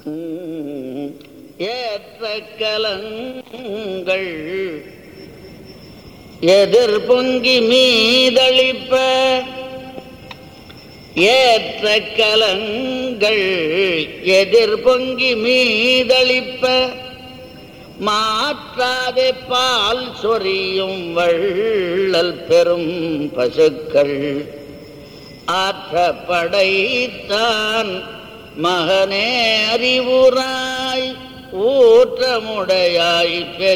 ஏற்ற கலங்கள் எதிர் பொங்கி மீதளிப்ப ஏற்ற கலங்கள் எதிர் பொங்கி மீதளிப்ப மாற்றாதே பால் சொரியும் வள்ளல் பெரும் பசுக்கள் ஆற்றப்படைத்தான் மகனே அறிவுராய் ஊற்றமுடையாய்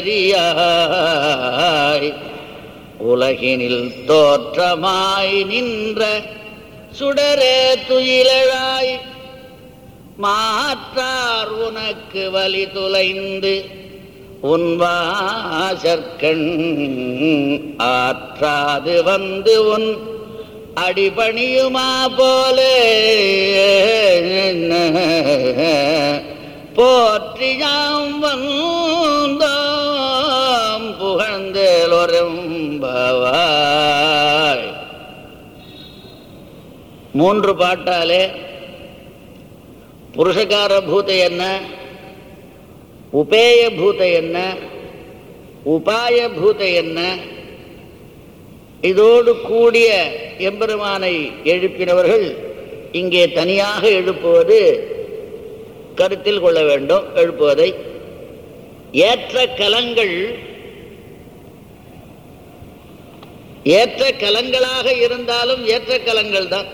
பெரியாய் உலகினில் தோற்றமாய் நின்ற சுடரே துயிலழாய் மாற்றார் உனக்கு வழி துளைந்து உன் வாசற்கண் ஆற்றாது வந்து உன் அடிபணியுமா போலே போற்றி யாம் வந்தோம் புகழ்ந்தேலொரும்பவாய் மூன்று பாட்டாலே புருஷகார பூத என்ன உபேய பூத என்ன உபாய பூத என்ன இதோடு கூடிய எம்பெருமானை எழுப்பினவர்கள் இங்கே தனியாக எழுப்புவது கருத்தில் கொள்ள வேண்டும் எழுப்புவதை ஏற்ற கலங்கள் ஏற்ற கலங்களாக இருந்தாலும் ஏற்ற கலங்கள் தான்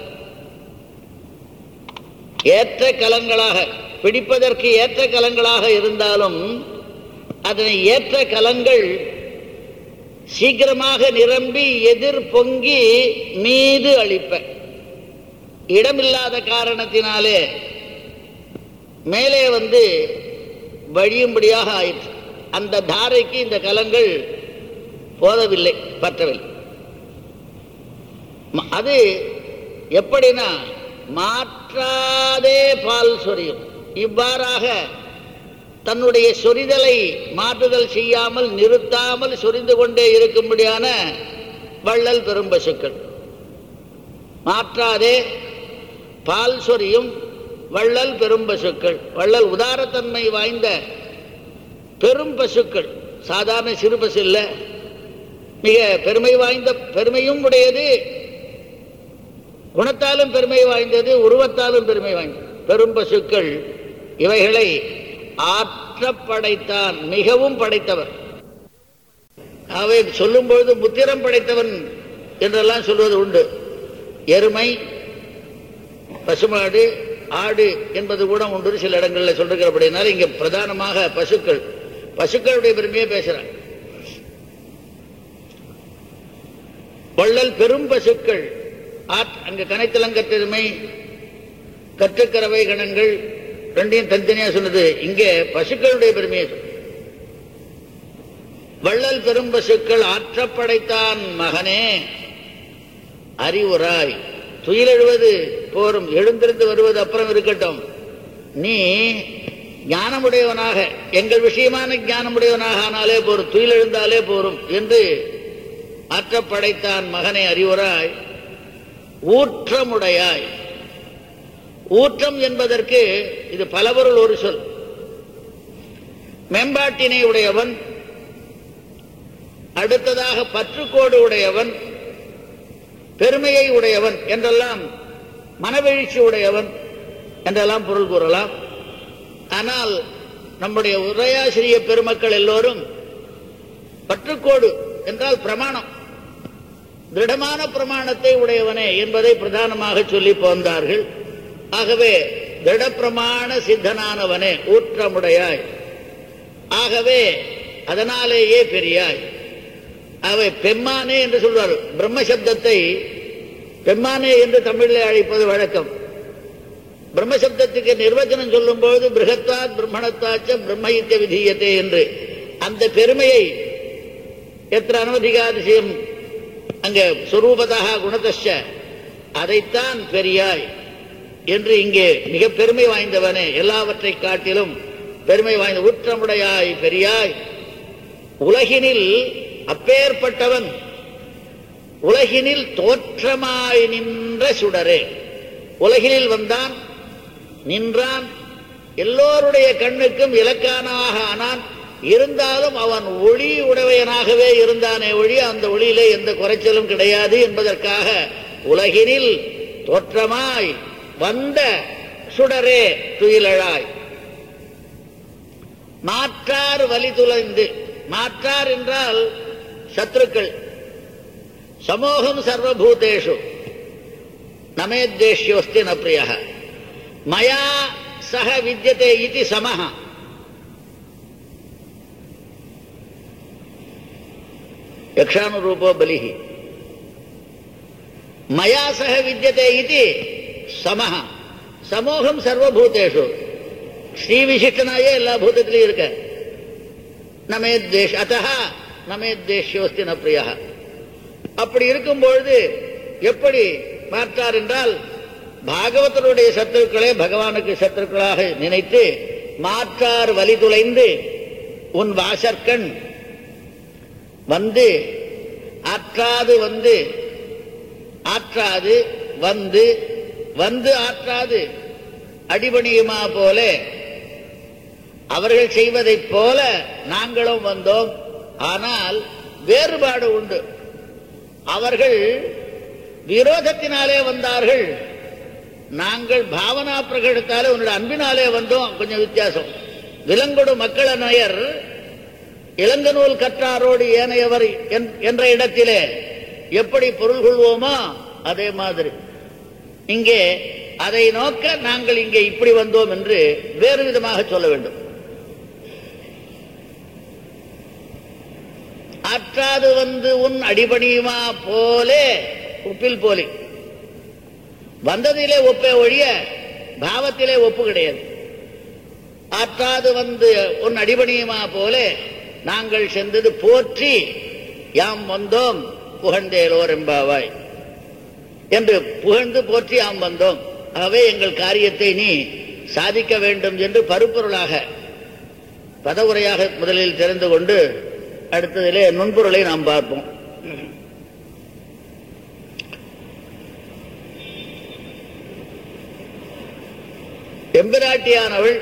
ஏற்ற கலங்களாக பிடிப்பதற்கு ஏற்ற கலங்களாக இருந்தாலும் அதனை ஏற்ற கலங்கள் சீக்கிரமாக நிரம்பி எதிர் பொங்கி மீது அளிப்ப இடமில்லாத காரணத்தினாலே மேலே வந்து வழியும்படியாக ஆயிற்று அந்த தாரைக்கு இந்த கலங்கள் போதவில்லை பற்றவில்லை ம- அது எப்படின்னா மாற்றாதே பால் சொரியும் இவ்வாறாக தன்னுடைய சொரிதலை மாற்றுதல் செய்யாமல் நிறுத்தாமல் சொரிந்து கொண்டே இருக்கும்படியான வள்ளல் பெரும் பசுக்கள் மாற்றாதே பால் சொரியும் வள்ளல் பெரும் பசுக்கள் வள்ளல் உதாரத்தன்மை வாய்ந்த பெரும் பசுக்கள் சாதாரண சிறு பசு இல்லை மிக பெருமை வாய்ந்த பெருமையும் உடையது குணத்தாலும் பெருமை வாய்ந்தது உருவத்தாலும் பெருமை வாய்ந்தது பெரும் பசுக்கள் இவைகளை ஆற்ற படைத்தான் மிகவும் படைத்தவர் அவை சொல்லும் பொழுது புத்திரம் படைத்தவன் என்றெல்லாம் சொல்வது உண்டு எருமை பசுமாடு ஆடு என்பது கூட உண்டு சில இடங்களில் சொல்லிருக்கிறபடினால இங்க பிரதானமாக பசுக்கள் பசுக்களுடைய பெருமையை பேசுறாங்க வள்ளல் பெரும் பசுக்கள் ஆத் அங்க கனைத்தலங்கத்தெருமை கற்றுக்கறவை கணங்கள் ரெண்டையும் தனித்தனியா சொன்னது இங்கே பசுக்களுடைய பெருமையை சொல்லு. வள்ளல் பெரும் பசுக்கள் ஆற்றப்படைத்தான் மகனே அறிவுராய் துயிலெழுவது போரும் எழுந்திருந்து வருவது அப்புறம் இருக்கட்டும் நீ ஞானமுடையவனாக எங்கள் விஷயமான ஞானமுடையவனாக ஆனாலே போரும் துயிலெழுந்தாலே போரும் என்று ஆற்றப்படைத்தான் மகனை அறிவுராய் ஊற்றமுடையாய் ஊற்றம் என்பதற்கு இது பலபொருள் ஒரு சொல் மேம்பாட்டினை உடையவன் அடுத்ததாக பற்றுக்கோடு உடையவன் பெருமையை உடையவன் என்றெல்லாம் மனவெழுச்சி உடையவன் என்றெல்லாம் பொருள் கூறலாம் ஆனால் நம்முடைய உரையாசிரிய பெருமக்கள் எல்லோரும் பற்றுக்கோடு என்றால் பிரமாணம் திருடமான பிரமாணத்தை உடையவனே என்பதை பிரதானமாக சொல்லி போந்தார்கள் ஆகவே திடப்பிரமாண சித்தனானவனே ஊற்றமுடையாய் ஆகவே அதனாலேயே பெரியாய் அவை பெம்மானே என்று சொல்வார் பிரம்ம சப்தத்தை பெம்மானே என்று தமிழில் அழைப்பது வழக்கம் பிரம்ம சப்தத்துக்கு நிர்வச்சனம் சொல்லும் பொழுது பிருகத்வாத் பிரம்மணத்தாச்ச பிரம்மயித்த விதீயத்தே என்று அந்த பெருமையை எத்திர அனுமதிகாதிசயம் அங்க சுரூபதாக குணதச்ச அதைத்தான் பெரியாய் என்று இங்கே மிக பெருமை வாய்ந்தவனே எல்லாவற்றை காட்டிலும் பெருமை வாய்ந்த ஊற்றமுடையாய் பெரியாய் உலகினில் அப்பேற்பட்டவன் உலகினில் தோற்றமாய் நின்ற சுடரே உலகினில் வந்தான் நின்றான் எல்லோருடைய கண்ணுக்கும் இலக்கானாக ஆனான் இருந்தாலும் அவன் ஒளி உடையவனாகவே இருந்தானே ஒளி அந்த ஒளியிலே எந்த குறைச்சலும் கிடையாது என்பதற்காக உலகினில் தோற்றமாய் வந்த சுடரே துயிலழாய் மாற்றார் வலி துளைந்து மாற்றார் என்றால் சத்ருக்கள் சமூகம் சர்வபூதேஷு நமேத்தேஷ்யோஸ்தி ந பிரியா மயா சக வித்தியதே இது சமஹ யக்ஷானுரூபோ பலிஹி மயா சக வித்தியதே இது சமஹ சமூகம் சர்வபூதேஷு ஸ்ரீ விசிஷ்டனாயே எல்லா பூதத்திலையும் இருக்க நமே தேஷ் அத்தா நமே தேஷ்யோஸ்தி ந பிரியா அப்படி இருக்கும் பொழுது எப்படி பார்த்தார் என்றால் பாகவதனுடைய சத்துருக்களை பகவானுக்கு சத்துருக்களாக நினைத்து மாற்றார் வலி துளைந்து உன் வாசற்கண் வந்து ஆற்றாது வந்து ஆற்றாது வந்து வந்து ஆற்றாது அடிபணியுமா போல அவர்கள் செய்வதைப் போல நாங்களும் வந்தோம் ஆனால் வேறுபாடு உண்டு அவர்கள் விரோதத்தினாலே வந்தார்கள் நாங்கள் பாவனா பிரகடத்தாலே உன்னோட அன்பினாலே வந்தோம் கொஞ்சம் வித்தியாசம் விலங்கொடு மக்கள் அனையர் இளங்கநூல் கற்றாரோடு ஏனையவர் என்- என்ற இடத்திலே எப்படி பொருள் கொள்வோமோ அதே மாதிரி இங்கே அதை நோக்க நாங்கள் இங்கே இப்படி வந்தோம் என்று வேறு விதமாக சொல்ல வேண்டும் ஆற்றாது வந்து உன் அடிபணியுமா போலே உப்பில் போலி வந்ததிலே ஒப்பே ஒழிய பாவத்திலே ஒப்பு கிடையாது ஆற்றாது வந்து உன் அடிபணியுமா போலே நாங்கள் சென்றது போற்றி யாம் வந்தோம் புகழ்ந்தேலோர் எம்பாவாய் என்று புகழ்ந்து போற்றி யாம் வந்தோம் ஆகவே எங்கள் காரியத்தை நீ சாதிக்க வேண்டும் என்று பருப்பொருளாக பதவுரையாக முதலில் தெரிந்து கொண்டு அடுத்ததிலே நுண்பொருளை நாம் பார்ப்போம் எம்பிராட்டியானவள்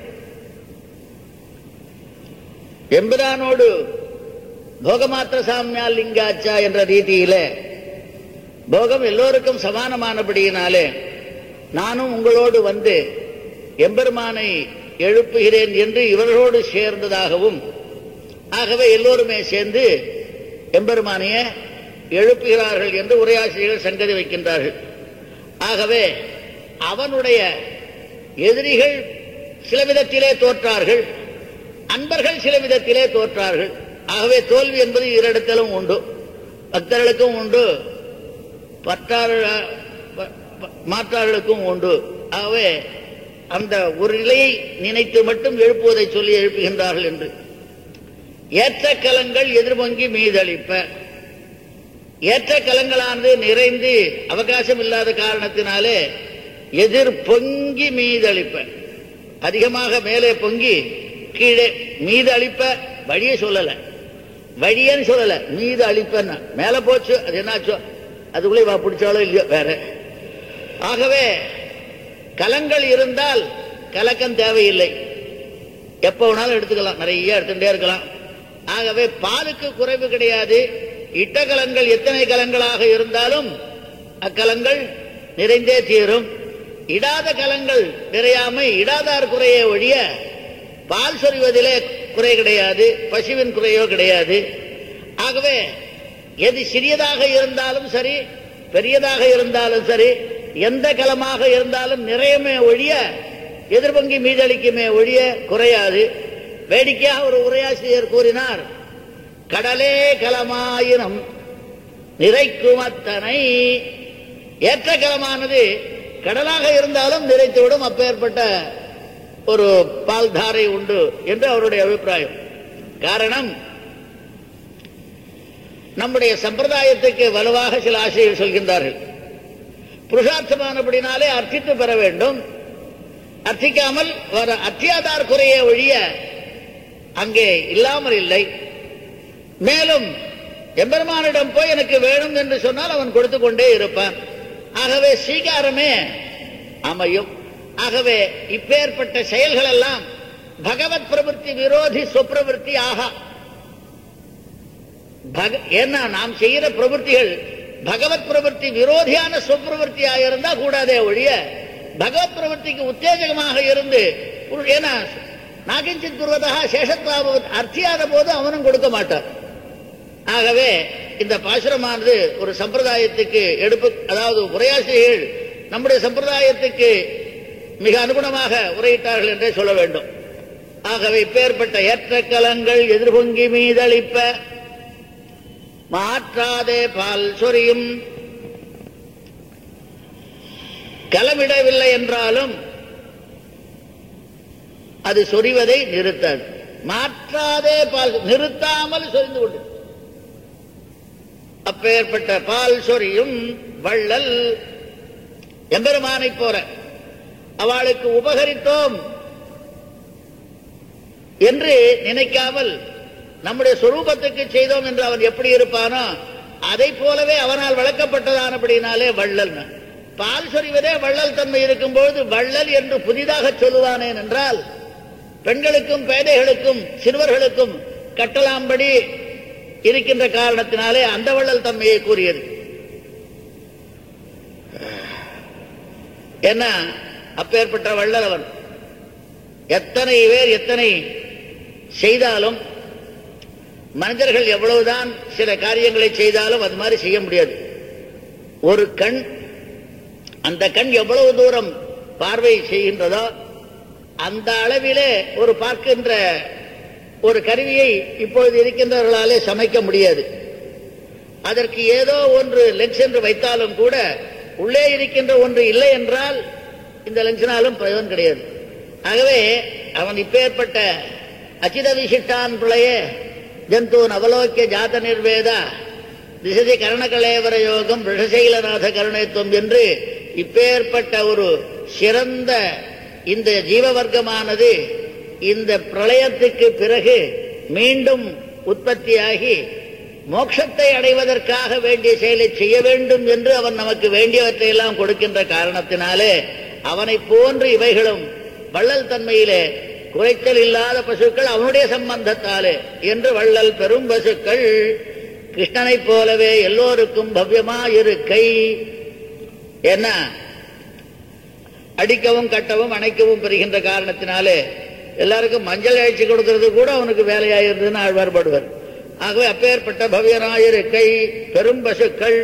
எம்பிரானோடு போகமாத்திர சாமியால் லிங்காச்சா என்ற ரீதியிலே போகம் எல்லோருக்கும் சமானமானபடியினாலே நானும் உங்களோடு வந்து எம்பெருமானை எழுப்புகிறேன் என்று இவர்களோடு சேர்ந்ததாகவும் ஆகவே எல்லோருமே சேர்ந்து எம்பெருமானைய எழுப்புகிறார்கள் என்று உரையாசிரியர்கள் சங்கதி வைக்கின்றார்கள் ஆகவே அவனுடைய எதிரிகள் சில விதத்திலே தோற்றார்கள் அன்பர்கள் சில விதத்திலே தோற்றார்கள் ஆகவே தோல்வி என்பது இரஇடத்திலும் உண்டு பக்தர்களுக்கும் உண்டு பற்றார் ப- ப- மாற்றார்களுக்கும் உண்டு ஆகவே அந்த ஒரு நிலையை நினைத்து மட்டும் எழுப்புவதை சொல்லி எழுப்புகின்றார்கள் என்று ஏற்ற கலங்கள் எதிர்பொங்கி மீதளிப்ப ஏற்ற கலங்களானது நிறைந்து அவகாசம் இல்லாத காரணத்தினாலே எதிர் பொங்கி மீதளிப்ப அதிகமாக மேலே பொங்கி கீழே மீது அளிப்ப வழியை சொல்லல வழியன்னு சொல்லல மீது அளிப்பன்னா மேல போச்சு அது என்னாச்சோ அதுக்குள்ளே வா பிடிச்சாலோ இல்லையோ வேற ஆகவே கலங்கள் இருந்தால் கலக்கம் தேவையில்லை எப்போ வேணாலும் எடுத்துக்கலாம் நிறைய எடுத்துட்டே இருக்கலாம் ஆகவே பாலுக்கு குறைவு கிடையாது இட்ட கலங்கள் எத்தனை கலங்களாக இருந்தாலும் அக்கலங்கள் நிறைந்தே தீரும் இடாத கலங்கள் நிறையாமை இடாதார் குறையே ஒழிய பால் சொரிவதிலே குறை கிடையாது பசுவின் குறையோ கிடையாது ஆகவே எது சிறியதாக இருந்தாலும் சரி பெரியதாக இருந்தாலும் சரி எந்த கலமாக இருந்தாலும் நிறையமே ஒழிய எதிர்பங்கி மீதளிக்குமே ஒழிய குறையாது வேடிக்கையாக ஒரு உரையாசிரியர் கூறினார் கடலே கலமாயினம் நிறைக்குமத்தனை ஏற்ற கலமானது கடலாக இருந்தாலும் நிறைத்துவிடும் அப்பேற்பட்ட ஒரு பால்தாரை உண்டு என்று அவருடைய அபிப்பிராயம் காரணம் நம்முடைய சம்பிரதாயத்துக்கு வலுவாக சில ஆசிரியர் சொல்கின்றார்கள் புருஷார்த்தமானபடினாலே அர்த்தித்து பெற வேண்டும் அர்த்திக்காமல் வர அத்தியாதார் குறைய ஒழிய அங்கே இல்லாமல் இல்லை மேலும் எம்பெருமானிடம் போய் எனக்கு வேணும் என்று சொன்னால் அவன் கொடுத்து கொண்டே இருப்பான் ஆகவே சீகாரமே அமையும் ஆகவே இப்பேற்பட்ட செயல்கள் எல்லாம் பகவத் பிரவருத்தி விரோதி சுப்பிரவருத்தி ஆகா பக ஏன்னா நாம் செய்கிற பிரவருத்திகள் பகவத் பிரவருத்தி விரோதியான சுப்பிரவருத்தியாக இருந்தா கூடாதே ஒழிய பகவத் பிரவருத்திக்கு உத்தேஜகமாக இருந்து ஒரு- ஏன்னா நாகிஞ்சித் குருவதா சேஷத்வாப அர்த்தியாத போது அவனும் கொடுக்க மாட்டான் ஆகவே இந்த பாசுரமானது ஒரு சம்பிரதாயத்துக்கு எடுப்பு அதாவது உரையாசிரியர்கள் நம்முடைய சம்பிரதாயத்துக்கு மிக அனுகுணமாக உரையிட்டார்கள் என்றே சொல்ல வேண்டும் ஆகவே இப்பேற்பட்ட ஏற்ற கலங்கள் எதிர்பொங்கி மீதளிப்ப மாற்றாதே பால் சொரியும் கலமிடவில்லை என்றாலும் அது சொரிவதை நிறுத்தாது மாற்றாதே பால் நிறுத்தாமல் சொரிந்து கொண்டு அப்பேற்பட்ட பால் சொரியும் வள்ளல் எம்பெருமானை போற அவளுக்கு உபகரித்தோம் என்று நினைக்காமல் நம்முடைய சொரூபத்துக்கு செய்தோம் என்று அவன் எப்படி இருப்பானோ அதை போலவே அவனால் வளர்க்கப்பட்டதானபடினாலே வள்ளல் பால் சொறிவதே வள்ளல் தன்மை இருக்கும்போது வள்ளல் என்று புதிதாக சொல்லுவானேன் என்றால் பெண்களுக்கும் பேதைகளுக்கும் சிறுவர்களுக்கும் கட்டலாம்படி இருக்கின்ற காரணத்தினாலே அந்த வள்ளல் தன்மையை கூறியது என்ன அப்பேற்பட்ட வள்ளல் அவன் எத்தனை பேர் எத்தனை செய்தாலும் மனிதர்கள் எவ்வளவுதான் சில காரியங்களை செய்தாலும் அது மாதிரி செய்ய முடியாது ஒரு கண் அந்த கண் எவ்வளவு தூரம் பார்வை செய்கின்றதோ அந்த அளவிலே ஒரு பார்க்கின்ற ஒரு கருவியை இப்பொழுது இருக்கின்றவர்களாலே சமைக்க முடியாது அதற்கு ஏதோ ஒன்று லென்ஸ் என்று வைத்தாலும் கூட உள்ளே இருக்கின்ற ஒன்று இல்லை என்றால் இந்த லென்ஸினாலும் பிரயோஜனம் கிடையாது ஆகவே அவன் இப்பேற்பட்ட அச்சித விசிஷ்டான் பிள்ளையே ஜந்தூன் அவலோக்கிய ஜாத நிர்வேத திசதி கரணகலேவர யோகம் ரிஷசைலநாத கருணைத்துவம் என்று இப்பேற்பட்ட ஒரு சிறந்த இந்த ஜீவவர்க்கமானது இந்த பிரளயத்துக்கு பிறகு மீண்டும் உற்பத்தியாகி மோட்சத்தை அடைவதற்காக வேண்டிய செயலை செய்ய வேண்டும் என்று அவன் நமக்கு வேண்டியவற்றை எல்லாம் கொடுக்கின்ற காரணத்தினாலே அவனை போன்று இவைகளும் வள்ளல் தன்மையிலே குறைச்சல் இல்லாத பசுக்கள் அவனுடைய சம்பந்தத்தாலே என்று வள்ளல் பெரும் பசுக்கள் கிருஷ்ணனைப் போலவே எல்லோருக்கும் பவ்யமாயிருக்கை என்ன அடிக்கவும் கட்டவும் அணைக்கவும் பெறுகின்ற காரணத்தினாலே எல்லாருக்கும் மஞ்சள் அழைச்சி கொடுக்கிறது கூட அவனுக்கு வேலையாயிருந்ததுன்னு ஆழ்வார்படுவர் ஆகவே அப்பேற்பட்ட பவ்யனாயிருக்கை பெரும் பசுக்கள்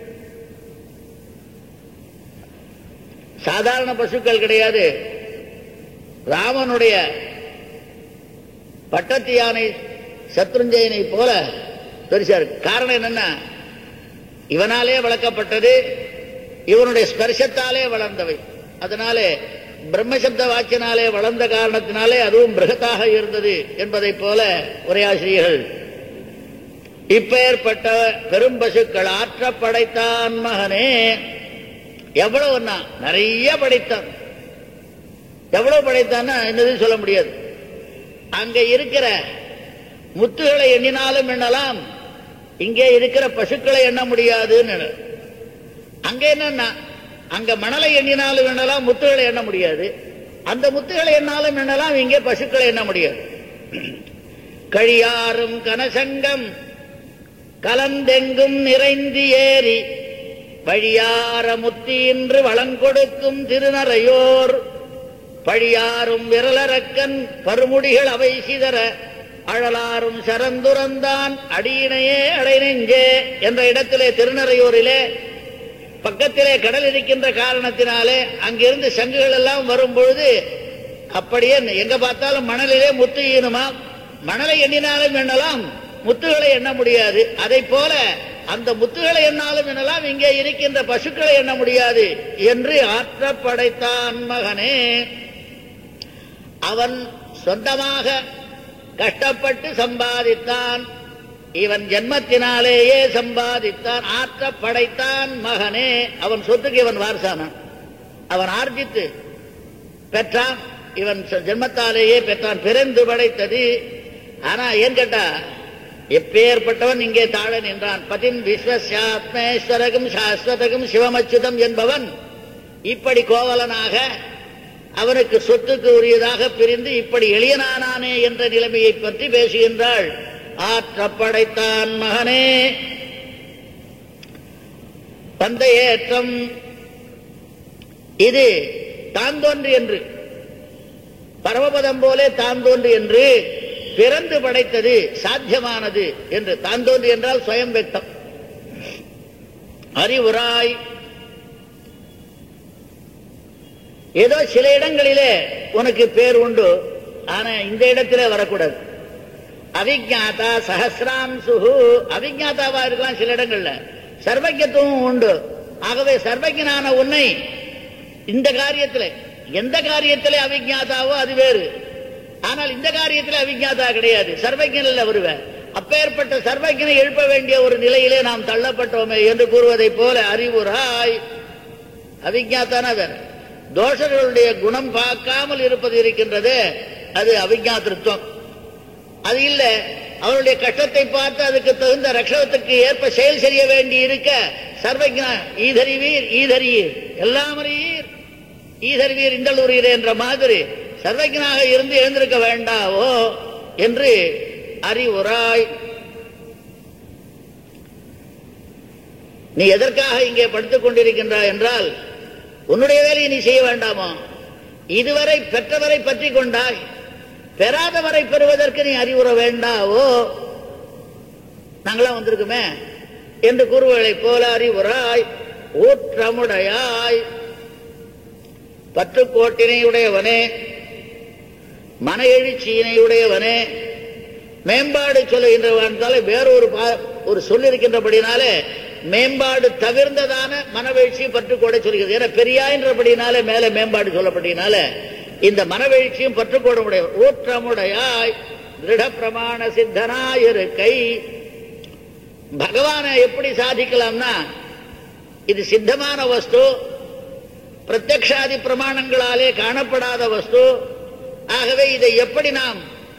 சாதாரண பசுக்கள் கிடையாது ராமனுடைய பட்டத்து யானை சத்ருஞ்சயனை போல பெருசா இருக்கு காரணம் என்னன்னா இவனாலே வளர்க்கப்பட்டது இவனுடைய ஸ்பர்சத்தாலே வளர்ந்தவை அதனாலே பிரம்மசப்த வாக்கியனாலே வளர்ந்த காரணத்தினாலே அதுவும் பிருகத்தாக இருந்தது என்பதைப் போல உரையாசிரியர்கள் இப்பெயர்பட்ட பெரும் பசுக்கள் ஆற்ற படைத்தான் மகனே எவ்வளவுன்னா நிறைய படைத்தான் எவ்வளவு படைத்தான்னா என்னது சொல்ல முடியாது அங்க இருக்கிற முத்துகளை எண்ணினாலும் எண்ணலாம் இங்கே இருக்கிற பசுக்களை எண்ண முடியாதுன்னு அங்க என்னன்னா அங்க மணலை எண்ணினாலும் எண்ணலாம் முத்துகளை எண்ண முடியாது அந்த முத்துகளை எண்ணாலும் எண்ணலாம் இங்கே பசுக்களை எண்ண முடியாது கழியாரும் கனசங்கம் கலந்தெங்கும் நிறைந்து ஏறி வழியார முத்தியின்று வளங்கொடுக்கும் திருநறையோர் பழியாரும் விரலரக்கன் பருமுடிகள் அவை சிதற அழலாரும் சரந்துரந்தான் அடியினையே அடைநெஞ்சே என்ற இடத்திலே திருநறையூரிலே பக்கத்திலே கடல் இருக்கின்ற காரணத்தினாலே அங்கிருந்து சங்குகள் எல்லாம் வரும் பொழுது அப்படியே எங்க பார்த்தாலும் மணலிலே முத்து ஈனுமா மணலை எண்ணினாலும் எண்ணலாம் முத்துகளை எண்ண முடியாது அதை போல அந்த முத்துகளை எண்ணாலும் எண்ணலாம் இங்கே இருக்கின்ற பசுக்களை எண்ண முடியாது என்று ஆற்ற படைத்தான் மகனே அவன் சொந்தமாக கஷ்டப்பட்டு சம்பாதித்தான் இவன் ஜென்மத்தினாலேயே சம்பாதித்தான் ஆற்ற படைத்தான் மகனே அவன் சொத்துக்கு இவன் வாரசானான் அவன் ஆர்ஜித்து பெற்றான் இவன் சொ- ஜென்மத்தாலேயே பெற்றான் பிறந்து படைத்தது ஆனா ஏன் கேட்டா எப்பேற்பட்டவன் இங்கே தாழன் என்றான் பதின் விஸ்வசாத்மேஸ்வரகம் சாஸ்வதகம் சிவமச்சுதம் என்பவன் இப்படி கோவலனாக அவனுக்கு சொத்துக்கு உரியதாக பிரிந்து இப்படி எளியனானானே என்ற நிலைமையை பற்றி பேசுகின்றாள் ஆற்றப்படைத்தான் மகனே தந்தையேற்றம் இது தான் தோன்றி என்று பரமபதம் போலே தான் தோன்றி என்று பிறந்து படைத்தது சாத்தியமானது என்று தான் தோன்றி என்றால் சுயம் வெக்தம் அறிவுராய் ஏதோ சில இடங்களிலே உனக்கு பேர் உண்டு ஆனா இந்த இடத்துல வரக்கூடாது அவிஜாதா சஹசிராம் சுகு அவிஜாதாவா இருக்கலாம் சில இடங்கள்ல சர்வஜத்துவம் உண்டு ஆகவே சர்வஜனான உன்னை இந்த காரியத்தில் எந்த காரியத்தில் அவிஜாதாவோ அது வேறு ஆனால் இந்த காரியத்தில் அவிஜாதா கிடையாது சர்வஜன் இல்ல வருவேன் அப்பேற்பட்ட சர்வஜனை எழுப்ப வேண்டிய ஒரு நிலையிலே நாம் தள்ளப்பட்டோமே என்று கூறுவதைப் போல அறிவுராய் அவிஜாத்தானா வேற தோஷர்களுடைய குணம் பார்க்காமல் இருப்பது இருக்கின்றது அது அவிஜாத்திருத்தம் அது இல்ல அவருடைய கஷ்டத்தை பார்த்து அதுக்கு தகுந்த ரக்ஷகத்துக்கு ஏற்ப செயல் செய்ய வேண்டி இருக்க சர்வஜா ஈதறிவீர் ஈதறியீர் எல்லாம் அறியீர் ஈதறிவீர் இந்தளூரீர் என்ற மாதிரி சர்வஜனாக இருந்து எழுந்திருக்க வேண்டாவோ என்று அறிவுராய் நீ எதற்காக இங்கே படுத்துக் கொண்டிருக்கின்றாய் என்றால் உன்னுடைய வேலையை நீ செய்ய வேண்டாமோ இதுவரை பெற்றவரை பற்றி கொண்டாய் பெறாதவரை பெறுவதற்கு நீ அறிவுற வேண்டாவோ நாங்களாம் வந்திருக்குமே என்று கூறுவதைப் போல அறிவுராய் ஊற்றமுடையாய் பற்றுக்கோட்டினை உடையவனே மன எழுச்சியினை உடையவனே மேம்பாடு சொல்லுகின்றவனால வேறொரு பா- ஒரு சொல் இருக்கின்றபடினாலே மேம்பாடு தவிர்ந்ததான மனவெழுச்சி பற்றுக்கோடை சொல்கிறது ஏன்னா பெரியாயின்றபடினாலே மேல மேம்பாடு சொல்லப்பட்டதுனால இந்த மனவெழுச்சியும் பற்றுக்கோட உடைய ஊற்றமுடையாய் திருட பிரமாண சித்தனாயிருக்கை பகவானை எப்படி சாதிக்கலாம்னா இது சித்தமான வஸ்து பிரத்யக்ஷாதி பிரமாணங்களாலே காணப்படாத வஸ்து ஆகவே இதை எப்படி நாம்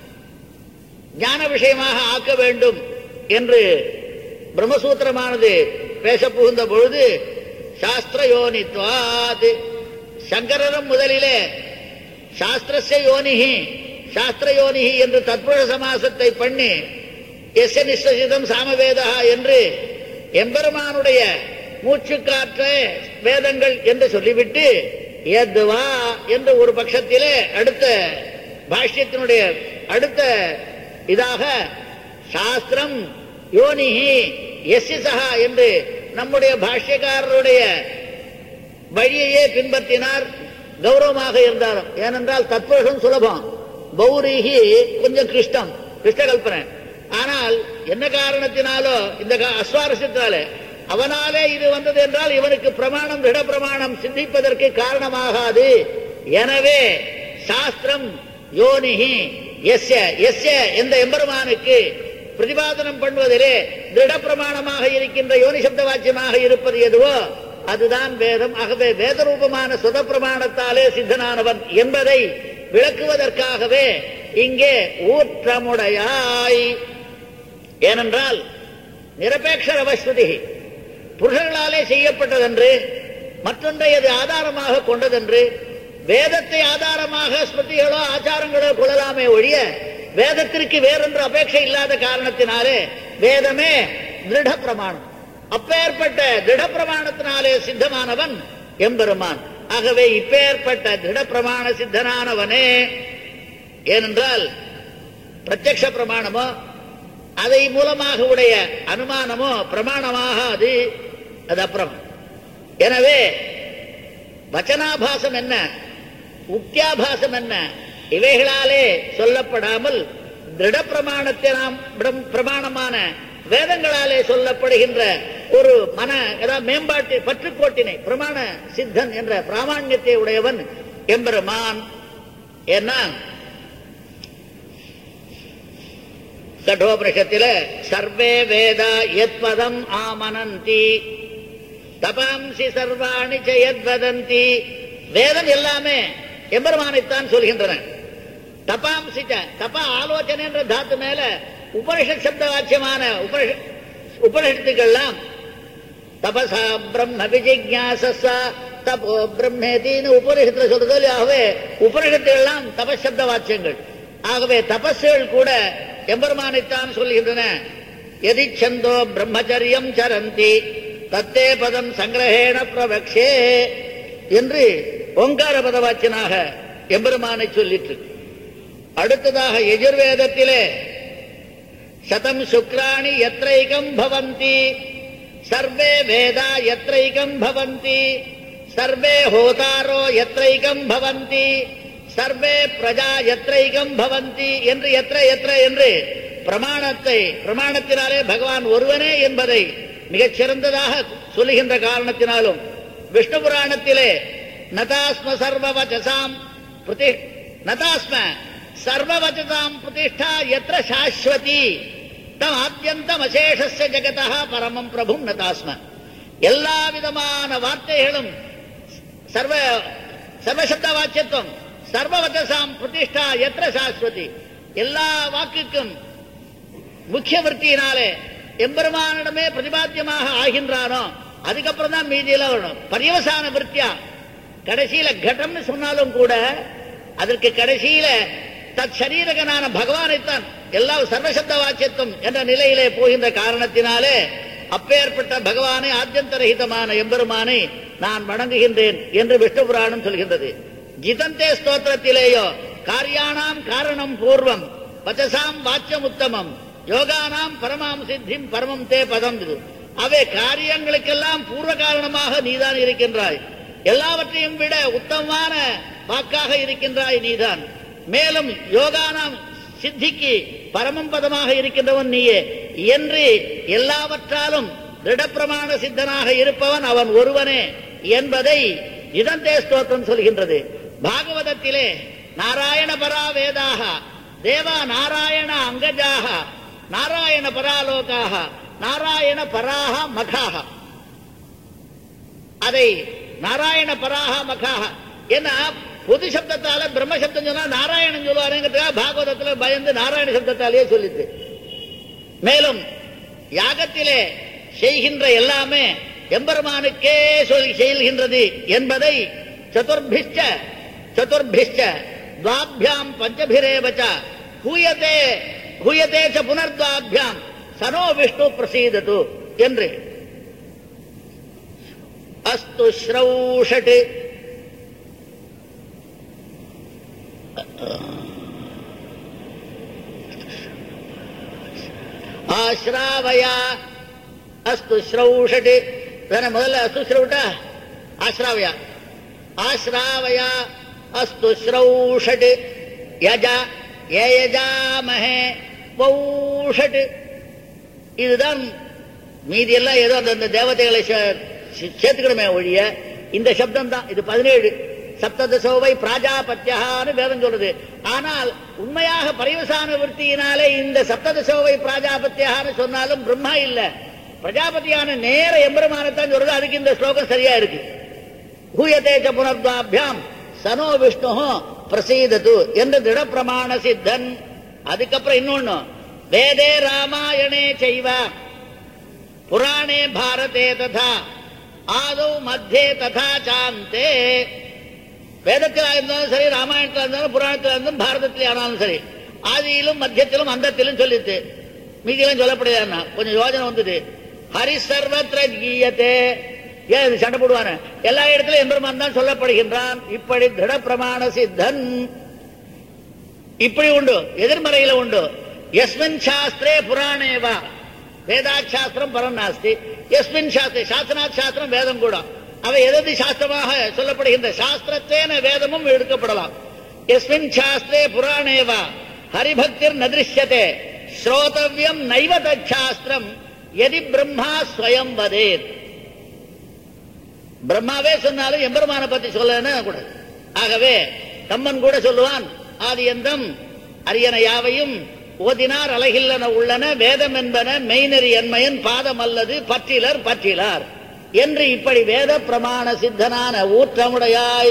ஞான விஷயமாக ஆக்க வேண்டும் என்று பிரம்மசூத்திரமானது பேச புகுந்த பொழுது சாஸ்திர யோனித்வாத் சங்கரரும் முதலிலே சாஸ்திரஸ்ய யோனிஹி சாஸ்திர யோனிஹி என்று தத்புருஷ சமாசத்தை பண்ணி எஸ்ய நிஷ்டசிதம் சாமவேதா என்று எம்பெருமானுடைய மூச்சுக்காற்றே வேதங்கள் என்று சொல்லிவிட்டு எதுவா என்று ஒரு பட்சத்திலே அடுத்த பாஷ்யத்தினுடைய அடுத்த இதாக சாஸ்திரம் யோனிஹி எஸ்ய சஹா என்று நம்முடைய பாஷ்யக்காரருடைய வழியையே பின்பற்றினார் கௌரவமாக இருந்தாலும் ஏனென்றால் தத்புருஷம் சுலபம் பௌரீகி கொஞ்சம் கிருஷ்டம் கிருஷ்ணகல்பனை ஆனால் என்ன காரணத்தினாலோ இந்த கா- அஸ்வாரஸ்யத்தினாலே அவனாலே இது வந்தது என்றால் இவனுக்கு பிரமாணம் திட பிரமாணம் சிந்திப்பதற்கு காரணமாகாது எனவே சாஸ்திரம் யோனிஹி எஸ்ய எஸ்ய எந்த எம்பெருமானுக்கு பிரதிபாதனம் பண்ணுவதிலே திட பிரமாணமாக இருக்கின்ற யோனி சப்த வாக்கியமாக இருப்பது எதுவோ அதுதான் வேதம் ஆகவே வேத ரூபமான சுத பிரமாணத்தாலே சித்தனானவன் என்பதை விளக்குவதற்காகவே இங்கே ஊற்றமுடையாய் ஏனென்றால் நிரபேட்ச அவஸ்துதி புருஷர்களாலே செய்யப்பட்டதென்று மற்றொன்றை அது ஆதாரமாக கொண்டதென்று வேதத்தை ஆதாரமாக ஸ்மிருதிகளோ ஆச்சாரங்களோ கொள்ளலாமே ஒழிய வேதத்திற்கு வேறொன்று அபேட்சை இல்லாத காரணத்தினாலே வேதமே திருட பிரமாணம் அப்பேற்பட்ட திட பிரமாணத்தினாலே சித்தமானவன் எம்பெருமான் ஆகவே இப்பேற்பட்ட திட பிரமாண சித்தனானவனே ஏனென்றால் பிரத்யக்ஷ பிரமாணமோ அதை மூலமாக உடைய அனுமானமோ பிரமாணமாக அது அது அப்புறம் எனவே வச்சனாபாசம் என்ன உக்தியாபாசம் என்ன இவைகளாலே சொல்லப்படாமல் திருட பிரமாணத்தை நாம் பிரம்- பிரமாணமான வேதங்களாலே சொல்லப்படுகின்ற ஒரு மன ஏதாவது மேம்பாட்டு பற்றுக்கோட்டினை பிரமாண சித்தன் என்ற பிராமாண்யத்தை உடையவன் எம்பெருமான் ஏன்னா கட்டோபனிஷத்தில சர்வே வேதா யத்பதம் ஆமனந்தி தபாம்சி சர்வாணி ஜெயத்வதந்தி வேதம் எல்லாமே எம்பெருமானைத்தான் சொல்கின்றன தபாம்சி ச, தப ஆலோசனை என்ற தாத்து மேல உபனிஷத் சப்த வாக்கியமான உபனிஷ உபனிஷத்துக்கெல்லாம் தபசா பிரம்ம விஜிஜாசா தபோ பிரம்மேதின்னு உபனிஷத்துல சொல்றது இல்லையா? ஆகவே உபனிஷத்துகள் எல்லாம் தபசப்த வாக்கியங்கள் ஆகவே தபஸ்கள் கூட எம்பெருமானைத்தான் சொல்கின்றன எதிச்சந்தோ பிரம்மச்சரியம் சரந்தி தத்தே பதம் சங்கிரகேண பிரவக்ஷே என்று ஓங்கார பதவாச்சியனாக எம்பெருமானை சொல்லிற்று அடுத்ததாக எஜுர்வேதத்திலே சதம் சுக்ராணி எத்ரைகம் பவந்தி சர்வே வேதா எத்ரைகம் பவந்தி சர்வே ஹோதாரோ எத்ரைகம் பவந்தி சர்வே பிரஜா எத்ரைகம் பவந்தி என்று எത്ര எത്ര என்று பிரமாணத்தை பிரமாணத்தினாலே பகவான் ஒருவனே என்பதை மிகச் சிறந்ததாக சொல்லுகின்ற காரணத்தினாலும் விஷ்ணு புராணத்திலே நதாஸ்ம சர்வவச்சசாம் பிரதி நதாஸ்ம சர்வவச்சசாம் பிரதிஷ்டா எத்திர சாஸ்வதி தம் ஆத்தியந்தம் அசேஷஸ்ய ஜெகதா பரமம் பிரபும் நதாஸ்ம எல்லா விதமான வார்த்தைகளும் சர்வ சர்வசப்த வாக்கியத்துவம் சர்வவச்சசாம் பிரதிஷ்டா எத்திர சாஸ்வதி எல்லா வாக்குக்கும் முக்கிய விற்த்தியினாலே எம்பெருமானிடமே பிரதிபாத்தியமாக ஆகின்றானோ அதுக்கப்புறம் தான் மீதியில வரணும் பரியவசான விற்த்தியா கடைசியில கடம்னு சொன்னாலும் கூட அதற்கு கடைசியில தத் சரீரகனான பகவானைத்தான் எல்லா சர்வசப்த வாக்கியத்துவம் என்ற நிலையிலே போகின்ற காரணத்தினாலே அப்பேற்பட்ட பகவானை ஆத்தியந்தரகிதமான எம்பெருமானை நான் வணங்குகின்றேன் என்று விஷ்ணு புராணம் சொல்கின்றது ஜிதந்தே ஸ்தோத்திரத்திலேயோ காரியானாம் காரணம் பூர்வம் வச்சசாம் வாக்கியம் உத்தமம் யோகானாம் பரமாம் சித்திம் பரமம் தே பதம் இது அவை காரியங்களுக்கெல்லாம் பூர்வ காரணமாக நீதான் இருக்கின்றாய் எல்லாவற்றையும் விட உத்தமமான வாக்காக இருக்கின்றாய் நீதான் மேலும் யோகானாம் சித்திக்கு பரமம் பதமாக இருக்கின்றவன் நீயே என்று எல்லாவற்றாலும் திடப்பிரமாண சித்தனாக இருப்பவன் அவன் ஒருவனே என்பதை இதந்தே ஸ்தோத்திரம் சொல்கின்றது பாகவதத்திலே நாராயண பரா வேதாக தேவா நாராயண அங்கஜாக நாராயண பராலோகாக நாராயண பராக மகாக அதை நாராயண பராக மகாக ஏன்னா பொது சப்தத்தால பிரம்ம சப்தம் சொன்னா நாராயணன் சொல்லுவாருங்கிறதுக்காக பாகவதத்துல பயந்து நாராயண சப்தத்தாலேயே சொல்லிட்டு மேலும் யாகத்திலே செய்கின்ற எல்லாமே எம்பெருமானுக்கே சொல் செய்கின்றது என்பதை சதுர்பிஷ்ட சதுர்பிஷ்ட துவாபியாம் பஞ்சபிரேவச்ச ஹூயதே ஹூயதே ச புனர்துவாபியாம் சனோ விஷ்ணு பிரசீதது என்று அஸ்து ஸ்ரௌஷட் ஆஸ்ராவயா அஸ்து ஸ்ரௌஷட் தானே முதல்ல அஸ்து ஸ்ரௌட்டா ஆஸ்ராவயா ஆஸ்ராவயா அஸ்து ஸ்ரௌஷட் யஜா ஏயஜாமஹே பௌஷட் இதுதான் மீதி எல்லாம் ஏதோ அந்த தேவதைகளை சே- சே- சேர்த்துக்கணுமே ஒழிய இந்த சப்தம் தான் இது பதினேழு சப்ததசோவை பிராஜாபத்தியான்னு வேதம் சொல்றது ஆனால் உண்மையாக பரிவசான விற்த்தியினாலே இந்த சப்ததசோவை பிராஜாபத்தியான்னு சொன்னாலும் பிரம்மா இல்ல பிரஜாபதியான நேர எம்பெருமானத்தான் சொல்றது அதுக்கு இந்த ஸ்லோகம் சரியா இருக்கு ஹூயதேச்ச புனர்வாபியாம் சனோ விஷ்ணு பிரசீதது என்று திட பிரமாண சித்தன் அதுக்கப்புறம் இன்னொன்னு வேதே ராமாயணே செய்வ புராணே பாரதே ததா ஆதௌ மத்தியே ததா சாந்தே வேதத்தில் இருந்தாலும் சரி ராமாயணத்தில் இருந்தாலும் புராணத்தில் இருந்தாலும் பாரதத்தில் ஆனாலும் சரி ஆதியிலும் மத்தியத்திலும் அந்தத்திலும் சொல்லிட்டு மீதியிலும் சொல்லப்படுதா கொஞ்சம் யோஜனை வந்தது ஹரி சர்வத்திர கீயத்தே ஏன் இது சண்டை போடுவானே எல்லா இடத்திலும் எம்பெருமான் தான் சொல்லப்படுகின்றான் இப்படி திட பிரமாண சித்தன் இப்படி உண்டு எதிர்மறையில உண்டு எஸ்மின் சாஸ்திரே புராணேவா வேதாத் சாஸ்திரம் பரம் நாஸ்தி எஸ்மின் சாஸ்திரே சாஸ்திரநாத் சாஸ்திரம் வேதம் கூட அவை எதது சாஸ்திரமாக சொல்லப்படுகின்ற சாஸ்திரத்தேன வேதமும் எடுக்கப்படலாம் எஸ்மின் சாஸ்திரே புராணேவா ஹரிபக்திர் நதிருஷ்யதே ஸ்ரோதவ்யம் நைவ தச்சாஸ்திரம் எதி பிரம்மா ஸ்வயம் வதேத் பிரம்மாவே சொன்னாலும் எம்பெருமான பத்தி சொல்லன்னு கூடாது ஆகவே கம்மன் கூட சொல்லுவான் ஆதியந்தம் அரியன யாவையும் ஓதினார் அழகில்லன உள்ளன வேதம் என்பன மெய்நெறி என்மையன் பாதம் அல்லது பற்றிலர் பற்றிலார் என்று இப்படி வேத பிரமாண சித்தனான ஊற்றமுடையாய்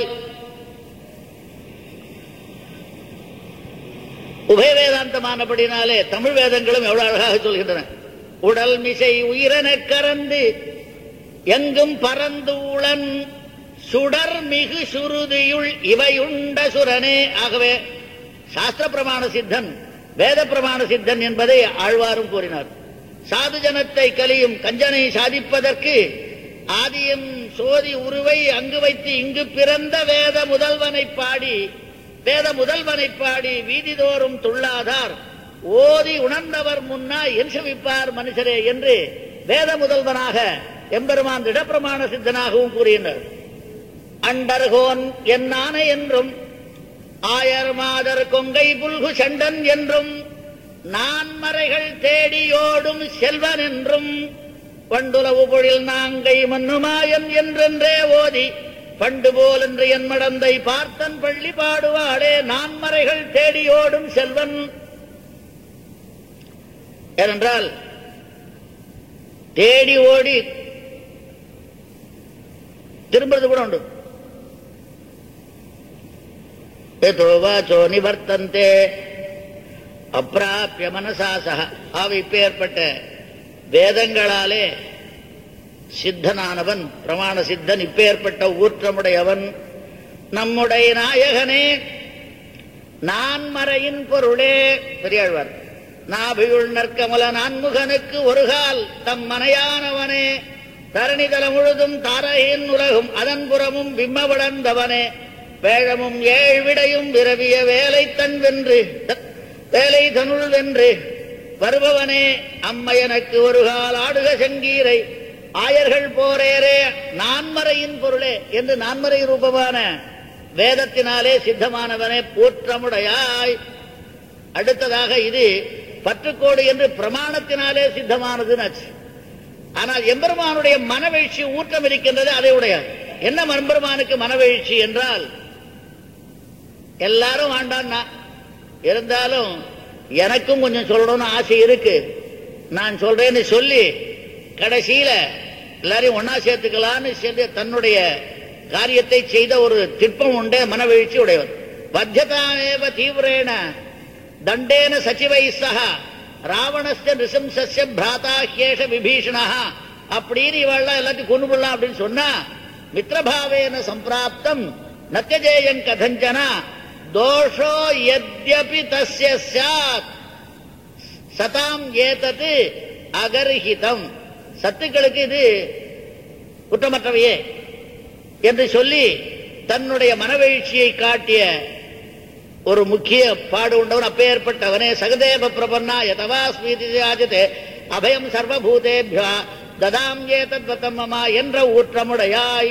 உபய வேதாந்தமானபடினாலே தமிழ் வேதங்களும் எவ்வளவு அழகாக சொல்கின்றன உடல் மிசை உயிரென கறந்து எங்கும் பறந்து உளன் சுடர் மிகு சுருதியுள் இவையுண்ட சுரனே ஆகவே சாஸ்திர பிரமாண சித்தன் வேத பிரமாண சித்தன் என்பதை ஆழ்வாரும் கூறினார் சாது ஜனத்தை கலியும் கஞ்சனை சாதிப்பதற்கு ஆதியம் சோதி உருவை அங்கு வைத்து இங்கு பிறந்த வேத முதல்வனை பாடி வேத முதல்வனை பாடி வீதிதோறும் துள்ளாதார் ஓதி உணர்ந்தவர் முன்னா என் செவிப்பார் மனுஷரே என்று வேத முதல்வனாக எம்பெருமான் திடப்பிரமாண சித்தனாகவும் கூறினார் அண்டர்கோன் என் ஆணை என்றும் ஆயர் மாதர் கொங்கை புல்கு சண்டன் என்றும் நான்மறைகள் தேடியோடும் செல்வன் என்றும் பண்டுலவு பொழில் நாங்கை மன்னுமாயன் என்றென்றே ஓதி பண்டு போல் என்று என் மடந்தை பார்த்தன் பள்ளி பாடுவாடே நான்மறைகள் தேடியோடும் செல்வன் ஏனென்றால் தேடி ஓடி திரும்புறது கூட உண்டு எதோவாச்சோ நிவர்த்தந்தே அப்பிராப்பிய மனசா சக ஆவ இப்பேற்பட்ட வேதங்களாலே சித்தனானவன் பிரமாண சித்தன் இப்பேற்பட்ட ஊற்றமுடையவன் நம்முடைய நாயகனே நான்மறையின் பொருளே பெரியாழ்வார் நாபியுள் நற்கமல நான்முகனுக்கு ஒருகால் தம் மனையானவனே தரணிதல முழுதும் தாரகின் உலகும் அதன் புறமும் விம்மவளர்ந்தவனே வேழமும் ஏழ்விடையும் விரவிய வேலை தன் வென்று வேலை தனுள் வென்று வருபவனே அம்மையனுக்கு ஒரு கால் ஆடுக செங்கீரை ஆயர்கள் போரேரே நான்மறையின் பொருளே என்று நான்மறை ரூபமான வேதத்தினாலே சித்தமானவனே போற்றமுடையாய் அடுத்ததாக இது பற்றுக்கோடு என்று பிரமாணத்தினாலே சித்தமானதுன்னு ஆச்சு ஆனால் எம்பெருமானுடைய மனவெழ்ச்சி ஊற்றம் இருக்கின்றது அதை உடையாது என்ன எம்பெருமானுக்கு மனவெழ்ச்சி என்றால் எல்லாரும் ஆண்டான்னா இருந்தாலும் எனக்கும் கொஞ்சம் சொல்லணும்னு ஆசை இருக்கு நான் சொல்றேன்னு சொல்லி கடைசியில எல்லாரையும் ஒன்னா சேர்த்துக்கலான்னு சொல்லி தன்னுடைய காரியத்தை செய்த ஒரு திட்பம் உண்டே மனவெழுச்சி உடையவர் பத்தியதாமேவ தீவிரேன தண்டேன சச்சிவை சக ராவணஸ்ய நிசம்சஸ்ய பிராதா ஹேஷ விபீஷணா அப்படின்னு இவாள்லாம் எல்லாத்தையும் கொண்டு போடலாம் அப்படின்னு சொன்னா மித்திரபாவேன சம்பிராப்தம் நத்தியஜேயன் கதஞ்சனா தோஷோ யத்யபி தஸ்ய சாத் சதாம் ஏதது அகர்ஹிதம் சத்துக்களுக்கு இது குற்றமற்றவையே என்று சொல்லி தன்னுடைய மனவெழ்ச்சியை காட்டிய ஒரு முக்கிய பாடு உண்டவன் அப்பேற்பட்டவனே சகதேவ பிரபன்னா யதவா ஸ்மீதியாஜதே அபயம் சர்வபூதேபியா ததாம் ஏதத்வதம் மமா என்ற ஊற்றமுடையாய்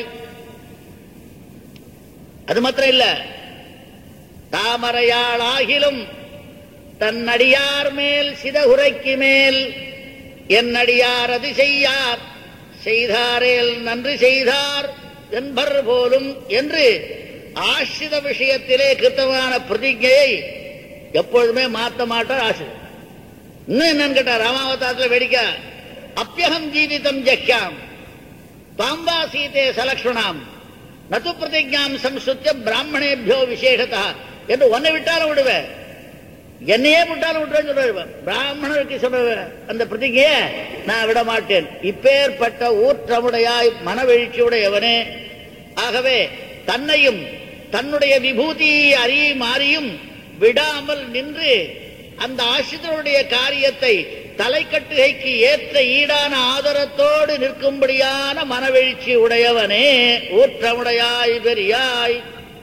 அது மாத்திரம் இல்ல தாமரையாளாகிலும் தன்னடியார் மேல் சிதகுரைக்கு மேல் என்னடியார் அது செய்யார் செய்தாரேல் நன்றி செய்தார் என்பர் போலும் என்று ஆசிரித விஷயத்திலே கிருத்தமான பிரதிஜையை எப்பொழுதுமே மாற்ற மாட்டார் ஆசிரியர் இன்னும் என்னன்னு கேட்டா ராமாவதாரத்தில் வேடிக்கை அப்பியகம் ஜீவிதம் ஜஹ்யாம் பாம்பா சீதே சலக்ஷணாம் நது பிரதிஜாம் சம்ஸ்ருத்திய பிராமணேபியோ விசேஷதா என்று ஒன்னை விட்டாலும் விடுவேன் என்னையே விட்டாலும் விட்டுறேன்னு சொல்லுவேன் பிராமணருக்கு சொல்ல அந்த பிரதிகைய நான் விட மாட்டேன் இப்பேற்பட்ட ஊற்றமுடையாய் மனவெழுச்சியுடையவனே ஆகவே தன்னையும் தன்னுடைய விபூதியை அறியும் மாறியும் விடாமல் நின்று அந்த ஆசிரியருடைய காரியத்தை தலைக்கட்டுகைக்கு ஏற்ற ஈடான ஆதரத்தோடு நிற்கும்படியான மனவெழுச்சி உடையவனே ஊற்றமுடையாய் பெரியாய்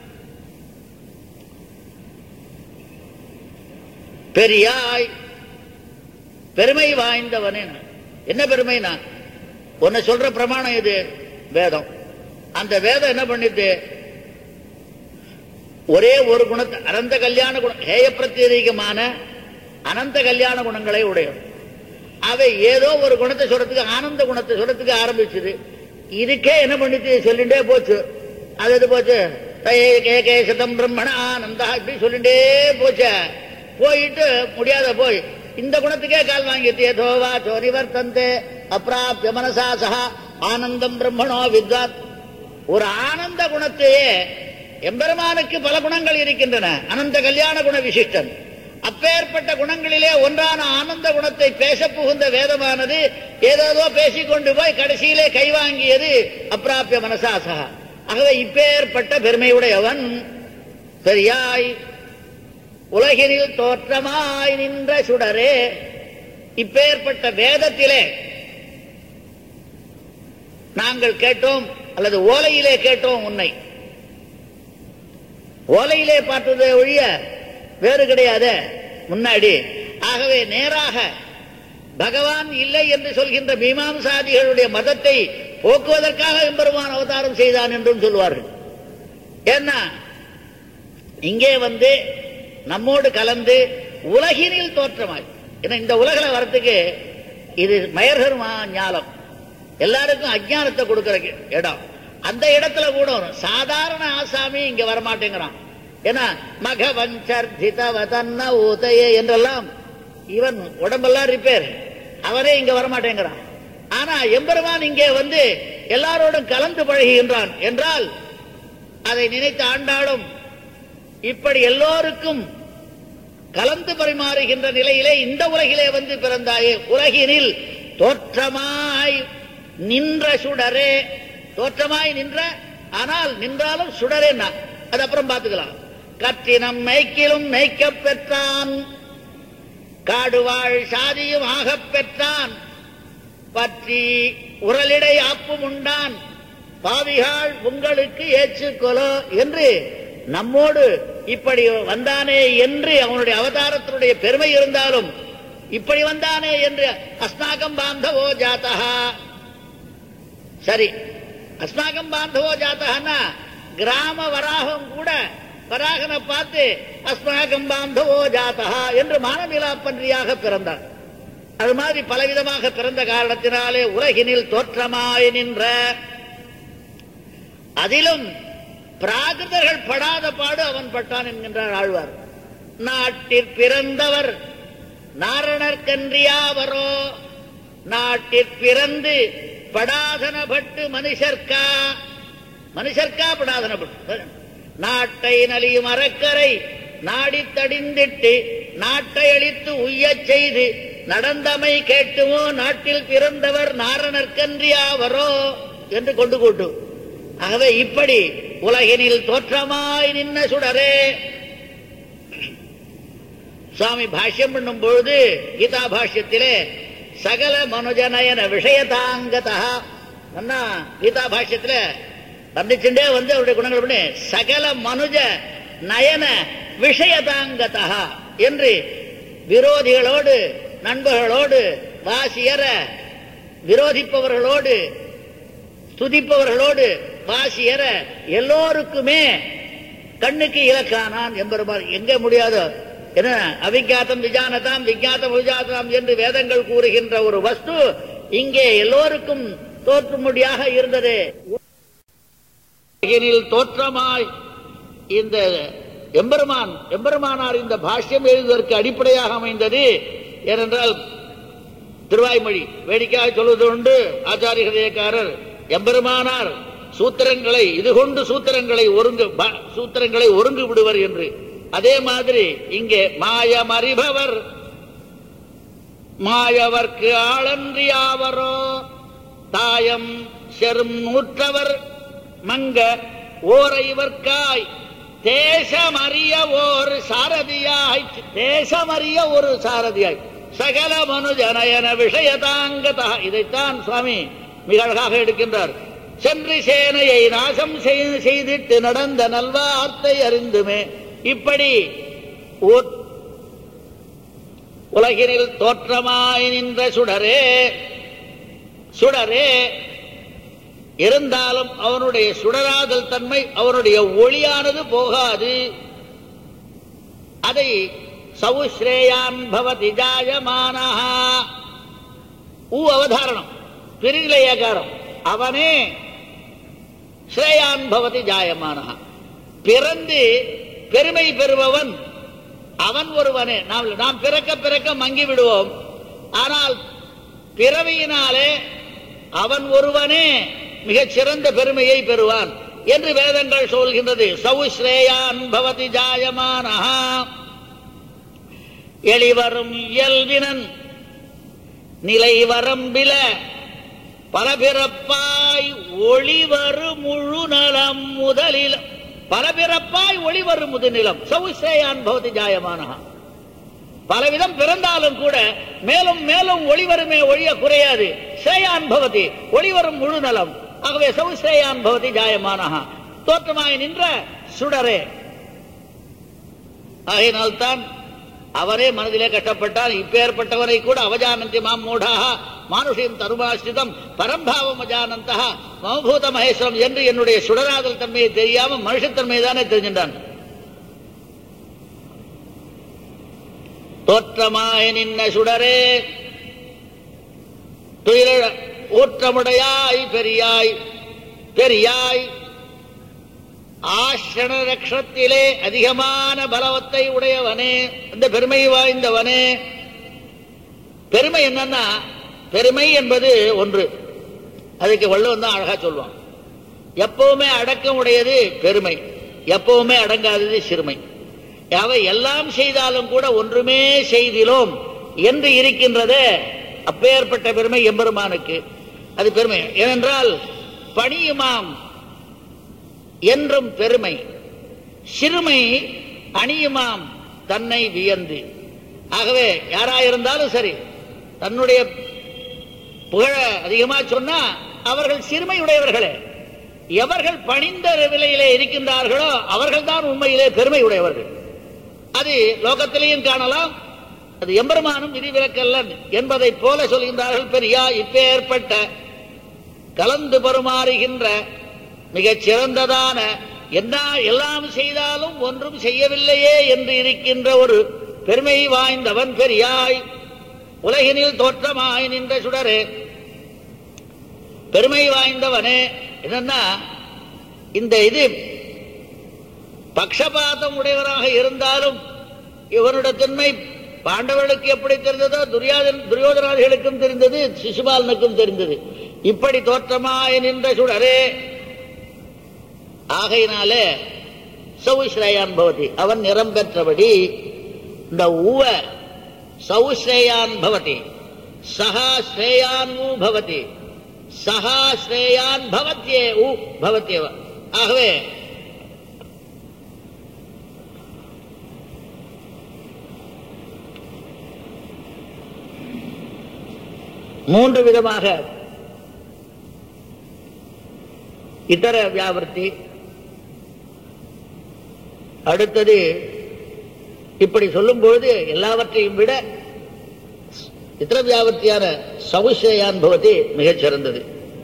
பெரியாய் பெருமை வாய்ந்தவனே நான். என்ன பெருமைனா உன்னை சொல்ற பிரமாணம் இது வேதம் அந்த வேதம் என்ன பண்ணிட்டு ஒரே ஒரு குணத்தை அனந்த கல்யாண குணம் ஹேய பிரத்யேகமான அனந்த கல்யாண குணங்களை உடையது அவை ஏதோ ஒரு குணத்தை சொல்றதுக்கு ஆனந்த குணத்தை சொல்றதுக்கு ஆரம்பிச்சது இதுக்கே என்ன பண்ணிட்டு சொல்லிட்டே போச்சு அது எது போச்சு தயே கே கேசதம் பிரம்மண ஆனந்தா இப்படி சொல்லிட்டே போச்சு போயிட்டு முடியாத போய் இந்த குணத்துக்கே கால் வாங்கிட்டு ஏதோவா சோரிவர்த்தந்தே அப்பிராபிய மனசா சஹா ஆனந்தம் பிரம்மணோ வித்வாத் ஒரு ஆனந்த குணத்தையே எம்பெருமானுக்கு பல குணங்கள் இருக்கின்றன அனந்த கல்யாண குண விசிஷ்டன் அப்பேற்பட்ட குணங்களிலே ஒன்றான ஆனந்த குணத்தை பேச புகுந்த வேதமானது ஏதேதோ பேசிக்கொண்டு போய் கடைசியிலே கைவாங்கியது அப்பிராபிய மனசாசகா ஆகவே இப்பேற்பட்ட பெருமையுடையவன் பெரியாய் உலகினில் தோற்றமாய் நின்ற சுடரே இப்பேற்பட்ட வேதத்திலே நாங்கள் கேட்டோம் அல்லது ஓலையிலே கேட்டோம் உன்னை ஓலையிலே பார்த்ததை ஒழிய வேறு கிடையாது முன்னாடி ஆகவே நேராக பகவான் இல்லை என்று சொல்கின்ற மீமாம்சாதிகளுடைய மதத்தை போக்குவதற்காக எம்பெருமான் அவதாரம் செய்தான் என்றும் சொல்வார்கள் ஏன்னா இங்கே வந்து நம்மோடு கலந்து உலகினில் தோற்றமாய் ஏன்னா இந்த உலகில் வரத்துக்கு இது மயர்கருமா ஞாலம் எல்லாருக்கும் அஜ்ஞானத்தை கொடுக்கிற இடம் அந்த இடத்துல கூட வரும் சாதாரண ஆசாமி இங்க வரமாட்டேங்கிறான் ஏன்னா மகவஞ்சர்திதவதன்ன ஊதையே என்றெல்லாம் இவன் உடம்பெல்லாம் ரிப்பேர் அவரே இங்க வரமாட்டேங்கிறான் ஆனா எம்பெருமான் இங்கே வந்து எல்லாரோடும் கலந்து பழகுகின்றான் என்றால் அதை நினைத்த ஆண்டாளும் இப்படி எல்லோருக்கும் கலந்து பரிமாறுகின்ற நிலையிலே இந்த உலகிலே வந்து பிறந்தாயே உலகினில் தோற்றமாய் நின்ற சுடரே தோற்றமாய் நின்ற ஆனால் நின்றாலும் சுடரேன்னா அது அப்புறம் பார்த்துக்கலாம் கற்றினம் மெய்க்கிலும் மெய்க்கப் பெற்றான் காடுவாழ் சாதியும் ஆகப் பெற்றான் பற்றி உரலிடை ஆப்பும் உண்டான் பாவிகாள் உங்களுக்கு ஏற்றுக்கொலோ என்று நம்மோடு இப்படி வந்தானே என்று அவனுடைய அவதாரத்தினுடைய பெருமை இருந்தாலும் இப்படி வந்தானே என்று அஸ்மாகம் பாந்தவோ ஜாத்தகா சரி அஸ்மாகம் பாந்தவோ ஜாத்தகன்னா கிராம வராகம் கூட வராகனை பார்த்து அஸ்மாகம் பாந்தவோ ஜாத்தகா என்று மானவிலா பன்றியாக பிறந்தார் அது மாதிரி பலவிதமாக பிறந்த காரணத்தினாலே உலகினில் தோற்றமாய் நின்ற அதிலும் பிராகிருதர்கள் படாத பாடு அவன் பட்டான் என்கின்றார் ஆழ்வார் நாட்டிற் பிறந்தவர் நாரணர்கன்றியாவரோ நாட்டிற் பிறந்து படாதனப்பட்டு மனுஷர்க்கா மனுஷர்க்கா படாதனப்பட்டு நாட்டை நலியும் அறக்கரை நாடித் தடிந்திட்டு நாட்டை அழித்து உய்யச் செய்து நடந்தமை கேட்டுமோ நாட்டில் பிறந்தவர் நாரணர்கன்றியாவரோ என்று கொண்டு கூட்டு ஆகவே இப்படி உலகினில் தோற்றமாய் நின்ன சுடரே சுவாமி பாஷ்யம் பண்ணும் பொழுது கீதா பாஷ்யத்திலே சகல மனுஜநயன விஷயதாங்கதா அண்ணா கீதா பாஷ்யத்துல வர்ணிச்சுட்டே வந்து அவருடைய குணங்கள் பண்ணி சகல மனுஜ நயன விஷயதாங்கதா என்று விரோதிகளோடு நண்பர்களோடு வாசியர விரோதிப்பவர்களோடு துதிப்பவர்களோடு வாசியர எல்லோருக்குமே கண்ணுக்கு இலக்கானான் என்பருமார் எங்க முடியாதோ என்ன அவிஞாத்தம் விஜானதாம் விஜாத்தம் விஜாதம் என்று வேதங்கள் கூறுகின்ற ஒரு வஸ்து இங்கே எல்லோருக்கும் தோற்றும்படியாக இருந்தது உலகினில் தோற்றமாய் இந்த எம்பெருமான் எம்பெருமானார் இந்த பாஷ்யம் எழுதுவதற்கு அடிப்படையாக அமைந்தது ஏனென்றால் திருவாய்மொழி வேடிக்கையாக சொல்வது உண்டு ஆச்சாரிய ஹிருதயக்காரர் எம்பெருமானார் சூத்திரங்களை இது கொண்டு சூத்திரங்களை ஒருங்கு ப- சூத்திரங்களை ஒருங்கு விடுவர் என்று அதே மாதிரி இங்கே மாயமறிபவர் மாயவர்க்கு ஆளன்றியாவரோ தாயம் செரும் நூற்றவர் மங்க ஓரைவர்க்காய் தேசமறிய ஓர் சாரதியாய் தேசமறிய ஒரு சாரதியாய் சகல மனுஜனயன விஷயதாங்கதா இதைத்தான் சுவாமி மிக அழகாக எடுக்கின்றார் சென்று சேனையை நாசம் செய்- செய்திட்டு நடந்த நல்வார்த்தை அறிந்துமே இப்படி ஊர் உலகினில் தோற்றமாய் நின்ற சுடரே சுடரே இருந்தாலும் அவனுடைய சுடராதல் தன்மை அவனுடைய ஒளியானது போகாது அதை சவுஸ்ரேயான் பவதி ஜாயமானஹா ஊ அவதாரணம் பிரிநிலையகாரம் அவனே ஸ்ரேயான் பவதி ஜாயமானஹா பிறந்து பெருமை பெறுபவன் அவன் ஒருவனே நாம் நாம் பிறக்க பிறக்க மங்கி விடுவோம் ஆனால் பிறவியினாலே அவன் ஒருவனே மிகச் சிறந்த பெருமையை பெறுவான் என்று வேதங்கள் சொல்கின்றது சௌஸ்ரேயான் பவதி ஜாயமானஹா எளிவரும் இயல்பினன் நிலை வரம்பில பல பிறப்பாய் ஒளிவரு முழு நலம் முதலில் பல பிறப்பாய் ஒளிவரு முதுநிலம் சௌசேயான் பவதி ஜாயமானஹா பலவிதம் பிறந்தாலும் கூட மேலும் மேலும் ஒளிவருமே ஒழிய குறையாது ஸ்ரேயான் பவதி ஒளிவரும் முழு நலம் ஆகவே சௌஸ்ரேயான் பவதி ஜாயமானஹா தோற்றமாய் நின்ற சுடரே ஆகையினால்தான் அவரே மனதிலே கஷ்டப்பட்டால் இப்பேற்பட்டவரை கூட அவஜானந்தி மாம் மூடாக மானுஷியம் தருமாஸ்ரிதம் பரம்பாவம் அஜானந்தா மமபூத மகேஸ்வரம் என்று என்னுடைய சுடராதல் தன்மையை தெரியாம மனுஷத்தன்மையை தானே தெரிஞ்சின்றான் தோற்றமாய நின்ன சுடரே துயில ஊற்றமுடையாய் பெரியாய் பெரியாய் ஆஷண நட்சத்திலே அதிகமான பலவத்தை உடையவனே இந்த பெருமை வாய்ந்தவனே பெருமை என்னன்னா பெருமை என்பது ஒன்று அதுக்கு வள்ளுவன் தான் அழகா சொல்லுவான் எப்பவுமே அடக்கம் உடையது பெருமை எப்பவுமே அடங்காதது சிறுமை அவை எல்லாம் செய்தாலும் கூட ஒன்றுமே செய்திலோம் என்று இருக்கின்றதே அப்பேற்பட்ட பெருமை எம்பெருமானுக்கு அது பெருமை ஏனென்றால் பணியுமாம் என்றும் பெருமை சிறுமை அணியுமாம் தன்னை வியந்து ஆகவே யாராயிருந்தாலும் சரி தன்னுடைய புகழ அதிகமா சொன்னா அவர்கள் சிறுமையுடையவர்களே எவர்கள் பணிந்த விலையிலே இருக்கின்றார்களோ அவர்கள் தான் உண்மையிலே பெருமை உடையவர்கள் அது லோகத்திலேயும் காணலாம் அது எம்பெருமானும் விதிவிலக்கல்லன் என்பதைப் போல சொல்கின்றார்கள் பெரியா இப்பேற்பட்ட கலந்து பருமாறுகின்ற மிகச் சிறந்ததான என்ன எல்லாம் செய்தாலும் ஒன்றும் செய்யவில்லையே என்று இருக்கின்ற ஒரு பெருமை வாய்ந்தவன் பெரியாய் உலகினில் தோற்றமாய் நின்ற சுடரே பெருமை வாய்ந்தவனே என்னன்னா இந்த இது பக்ஷபாதம் உடையவராக இருந்தாலும் இவனுடைய தன்மை பாண்டவர்களுக்கு எப்படி தெரிந்ததோ துரியாதன் துரியோதனாதிகளுக்கும் தெரிந்தது சிசுபாலனுக்கும் தெரிந்தது இப்படி தோற்றமாய் நின்ற சுடரே ஆகையினாலே சௌஸ்ரேயான் பவதி அவன் நிறம் பெற்றபடி இந்த ஊவ சௌஸ்ரேயான் பவதி சஹா ஸ்ரேயான் ஊ பவதி சஹா ஸ்ரேயான் பவத்யே ஊ பவத்யேவ ஆகவே மூன்று விதமாக இதர வியாபர்த்தி அடுத்தது இப்படி சொல்லும்பொழுது எல்லாவற்றையும் விட இதர வியாபர்த்தியான சவுசேயான் பவதி மிகச் சிறந்தது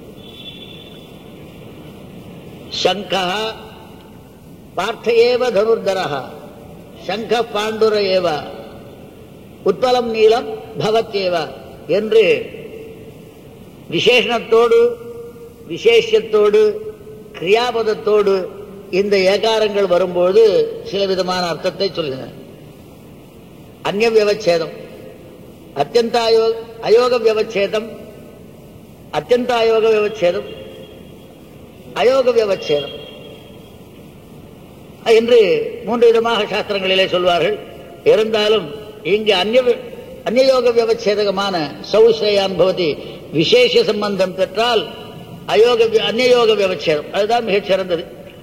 சங்கா பார்த்த ஏவ தனுர்தரா சங்க பாண்டுர ஏவ உத்பலம் நீளம் பவத்யேவ என்று விசேஷணத்தோடு விசேஷத்தோடு கிரியாபதத்தோடு இந்த ஏகாரங்கள் வரும்போது சில விதமான அர்த்தத்தை சொல்லுங்க அந்நிய வியவச்சேதம் அத்தியந்த அயோக அயோக வியவச்சேதம் அத்தியந்த அயோக வியவச்சேதம் அயோக வியவச்சேதம் என்று மூன்று விதமாக சாஸ்திரங்களிலே சொல்வார்கள் இருந்தாலும் இங்கு அந்நிய அந்நியோக வியவச்சேதகமான சௌசேயான் பவதி விசேஷ சம்பந்தம் பெற்றால் அயோக அந்நியோக வியவச்சேதம் அதுதான் மிகச் சிறந்தது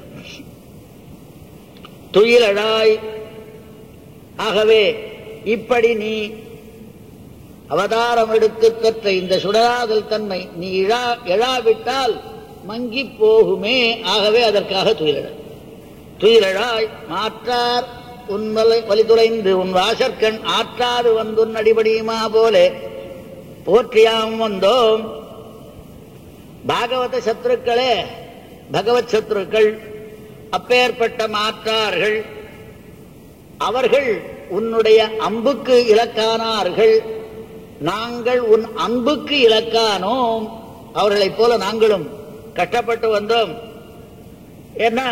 துயிலழாய் ஆகவே இப்படி நீ அவதாரம் எடுத்து பெற்ற இந்த சுடராதல் தன்மை நீ இழா எழாவிட்டால் மங்கி போகுமே ஆகவே அதற்காக துயிலழாய் துயிலழாய் மாற்றார் உன் வலை வலிதுளைந்து உன் வாசற்கண் ஆற்றாது வந்துன் அடிபடியுமா போலே போற்றியாம் வந்தோம் பாகவத சத்துருக்களே பகவத் சத்துருக்கள் அப்பேற்பட்ட மாற்றார்கள் அவர்கள் உன்னுடைய அம்புக்கு இலக்கானார்கள் நாங்கள் உன் அன்புக்கு இலக்கானோம் அவர்களைப் போல நாங்களும் கஷ்டப்பட்டு வந்தோம் ஏன்னா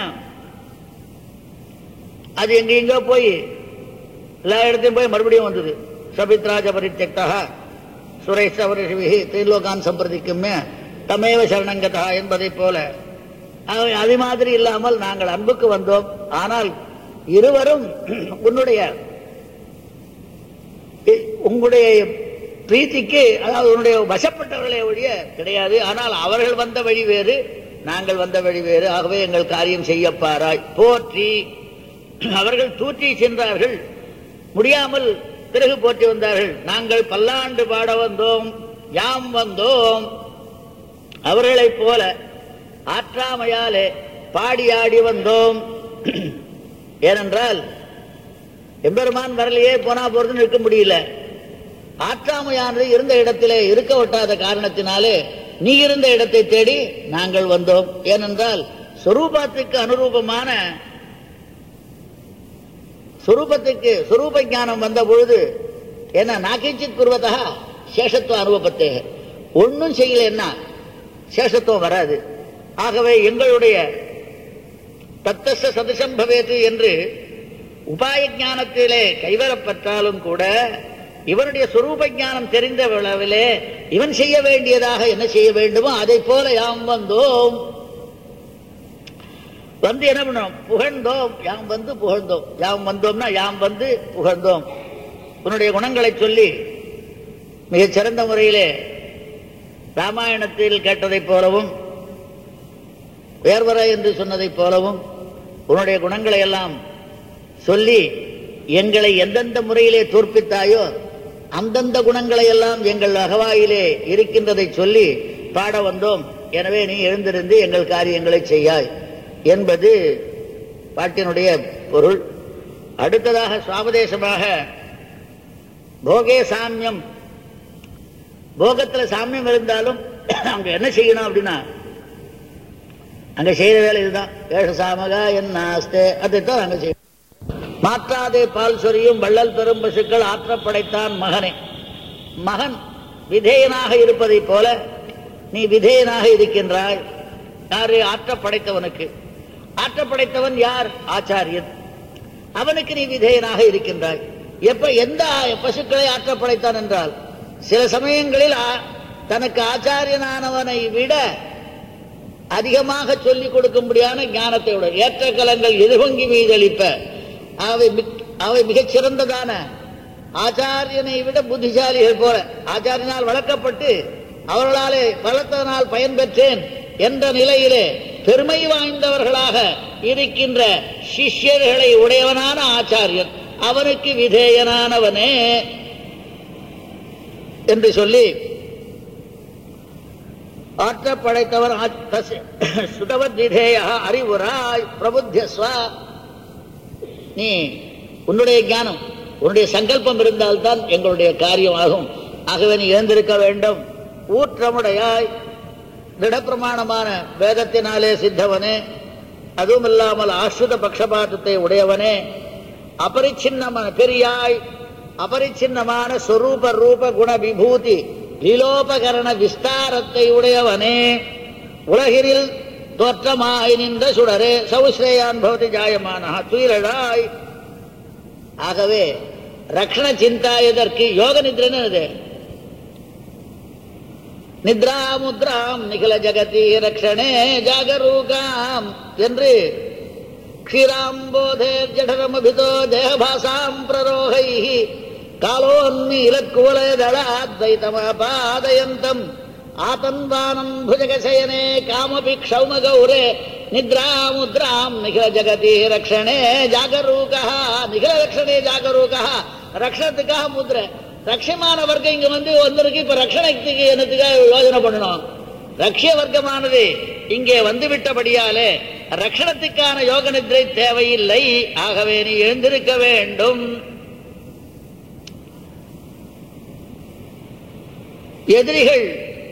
அது எங்க எங்க போய் எல்லா இடத்தையும் போய் மறுபடியும் வந்தது சபித்ராஜ பரித்தக்தா சுரேஷவரிஷிவி திரிலோகான் சம்பிரதிக்குமே தமேவ சரணங்கதா என்பதைப் போல அது- அது மாதிரி இல்லாமல் நாங்கள் அன்புக்கு வந்தோம் ஆனால் இருவரும் உன்னுடைய இ- உங்களுடைய பிரீத்திக்கு அதாவது உன்னுடைய வசப்பட்டவர்களே ஒழிய கிடையாது ஆனால் அவர்கள் வந்த வழி வேறு நாங்கள் வந்த வழி வேறு ஆகவே எங்கள் காரியம் செய்யப்பாராய் போற்றி அவர்கள் தூற்றி சென்றார்கள் முடியாமல் பிறகு போற்றி வந்தார்கள் நாங்கள் பல்லாண்டு பாட வந்தோம் யாம் வந்தோம் அவர்களைப் போல ஆற்றாமையாலே பாடி ஆடி வந்தோம் ஏனென்றால் எம்பெருமான் வரலையே போனா போறதுன்னு இருக்க முடியல ஆற்றாமையானது இருந்த இடத்திலே இருக்க ஒட்டாத காரணத்தினாலே நீ இருந்த இடத்தை தேடி நாங்கள் வந்தோம் ஏனென்றால் சொரூபத்துக்கு அனுரூபமான சொரூபத்துக்கு சொரூப ஞானம் வந்த பொழுது என்ன நாக்கிஞ்சித் குருவதா சேஷத்துவ அனுபவத்தே ஒன்னும் செய்யலன்னா சேஷத்துவம் வராது ஆகவே எங்களுடைய தத்தச சதசம் பவேது என்று உபாய ஞானத்திலே கைவரப்பட்டாலும் கூட இவனுடைய சுரூப ஞானம் தெரிந்த அளவிலே இவன் செய்ய வேண்டியதாக என்ன செய்ய வேண்டுமோ அதை போல யாம் வந்தோம் வந்து என்ன பண்ணோம் புகழ்ந்தோம் யாம் வந்து புகழ்ந்தோம் யாம் வந்தோம்னா யாம் வந்து புகழ்ந்தோம் உன்னுடைய குணங்களை சொல்லி மிகச் சிறந்த முறையிலே ராமாயணத்தில் கேட்டதைப் போலவும் வேர்வர என்று சொன்னதைப் போலவும் உன்னுடைய குணங்களை எல்லாம் சொல்லி எங்களை எந்தெந்த முறையிலே தோற்பித்தாயோ அந்தந்த குணங்களை எல்லாம் எங்கள் அகவாயிலே இருக்கின்றதை சொல்லி பாட வந்தோம் எனவே நீ எழுந்திருந்து எங்கள் காரியங்களை செய்யாய் என்பது பாட்டினுடைய பொருள் அடுத்ததாக சுவாபதேசமாக போகே சாமியம் போகத்துல சாமியம் இருந்தாலும் அங்க என்ன செய்யணும் அப்படின்னா அங்க செய்யற வேலை இதுதான் ஏழு சாமகா என்ன ஆஸ்தே அதைத்தான் அங்க செய்யணும் மாற்றாதே பால் சொரியும் வள்ளல் பெரும் பசுக்கள் ஆற்றப் படைத்தான் மகனே மகன் விதேயனாக இருப்பதைப் போல நீ விதேயனாக இருக்கின்றாய் யாரு ஆற்றப் படைத்தவனுக்கு ஆற்றப் படைத்தவன் யார் ஆச்சாரியன் அவனுக்கு நீ விதேயனாக இருக்கின்றாய் எப்ப எந்த பசுக்களை ஆற்றப் படைத்தான் என்றால் சில சமயங்களில் ஆ- தனக்கு ஆச்சாரியனானவனை விட அதிகமாக சொல்லிக் கொடுக்கும்படியான ஞானத்தை உடைய ஏற்ற கலங்கள் எதிர்வங்கி மீதளிப்ப அவை மிக்- அவை மிகச் சிறந்ததான ஆச்சாரியனை விட புத்திசாலிகள் போல ஆச்சாரியனால் வளர்க்கப்பட்டு அவர்களாலே வளர்த்ததனால் பயன் பெற்றேன் என்ற நிலையிலே பெருமை வாய்ந்தவர்களாக இருக்கின்ற சிஷ்யர்களை உடையவனான ஆச்சாரியன் அவனுக்கு விதேயனானவனே என்று சொல்லி ஆற்ற படைத்தவர் சுடவத் விதேய அறிவுராய் பிரபுத்தியஸ்வா நீ உன்னுடைய ஞானம் உன்னுடைய சங்கல்பம் இருந்தால்தான் எங்களுடைய காரியம் ஆகும் ஆகவே நீ எழுந்திருக்க வேண்டும் ஊற்றமுடையாய் திடப்பிரமாணமான வேதத்தினாலே சித்தவனே அதுவும் இல்லாமல் ஆசுத பக்ஷபாதத்தை உடையவனே அபரிச்சின்னமான பெரியாய் அபரிச்சின்னமான சொரூப ரூப குண விபூதி லீலோபகரண விஸ்தாரத்தை உடையவனே உலகினில் தோற்றமாய் நின்ற சுடரே சௌஸ்ரேயான் பவதி ஜாயமான துயிலழாய் ஆகவே ரக்ஷண சிந்தா எதற்கு யோக நித்ரைன்னு என்னது நித்ரா முத்ராம் நிகழ ஜகதி ரக்ஷணே ஜாகரூகாம் என்று க்ஷீராம்போதேர் ஜடரமபிதோ தேகபாசாம் பிரரோகை காலோன்மீலக்குவலதளாத்வைதமபாதயந்தம் ஆதன்வானம் புஜகசயனே காமபி க்ஷௌமகௌரே நித்ரா முத்ராம் நிகழ ஜகதி ரக்ஷணே ஜாகரூகா நிகழ ரக்ஷணே ஜாகரூகா ரக்ஷணத்துக்காக முத்ரை ரக்ஷமான வர்க்கம் இங்க வந்து வந்திருக்கு இப்ப ரக்ஷணத்துக்கு என்னத்துக்காக யோஜனை பண்ணணும் ரக்ஷிய வர்க்கமானது இங்கே வந்து விட்டபடியாலே ரக்ஷணத்துக்கான யோக நித்ரை தேவையில்லை ஆகவே நீ எழுந்திருக்க வேண்டும் எதிரிகள்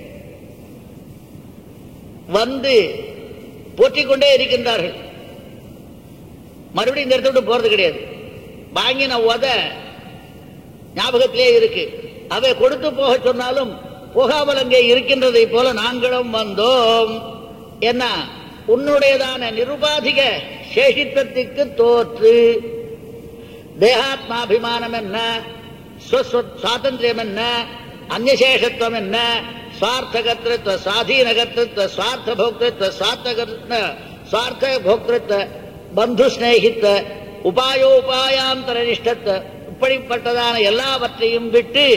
வந்து போற்றிக் கொண்டே இருக்கின்றார்கள் மறுபடியும் இந்த இடத்த விட்டு போறது கிடையாது வாங்கின உத ஞாபகத்திலே இருக்கு அவை கொடுத்து போக சொன்னாலும் போகாமல் அங்கே இருக்கின்றதை போல நாங்களும் வந்தோம் என்ன உன்னுடையதான நிருபாதிக சேஷித்தத்துக்கு தோற்று தேகாத்மாபிமானம் என்ன ஸ்வஸ்வ- சுவாதந்திரியம் என்ன அந்நசேஷத்துவம் என்ன சுவார்த்தகர்த்திருவ சுவாதீனகர்த்திருவ சுவார்த்த போக்திருவ சுவார்த்த சுவார்த்த போக்திருவ பந்து ஸ்நேகித்த உபாயோபாயாந்தர நிஷ்டத்த இப்படிப்பட்டதான எல்லாவற்றையும் விட்டு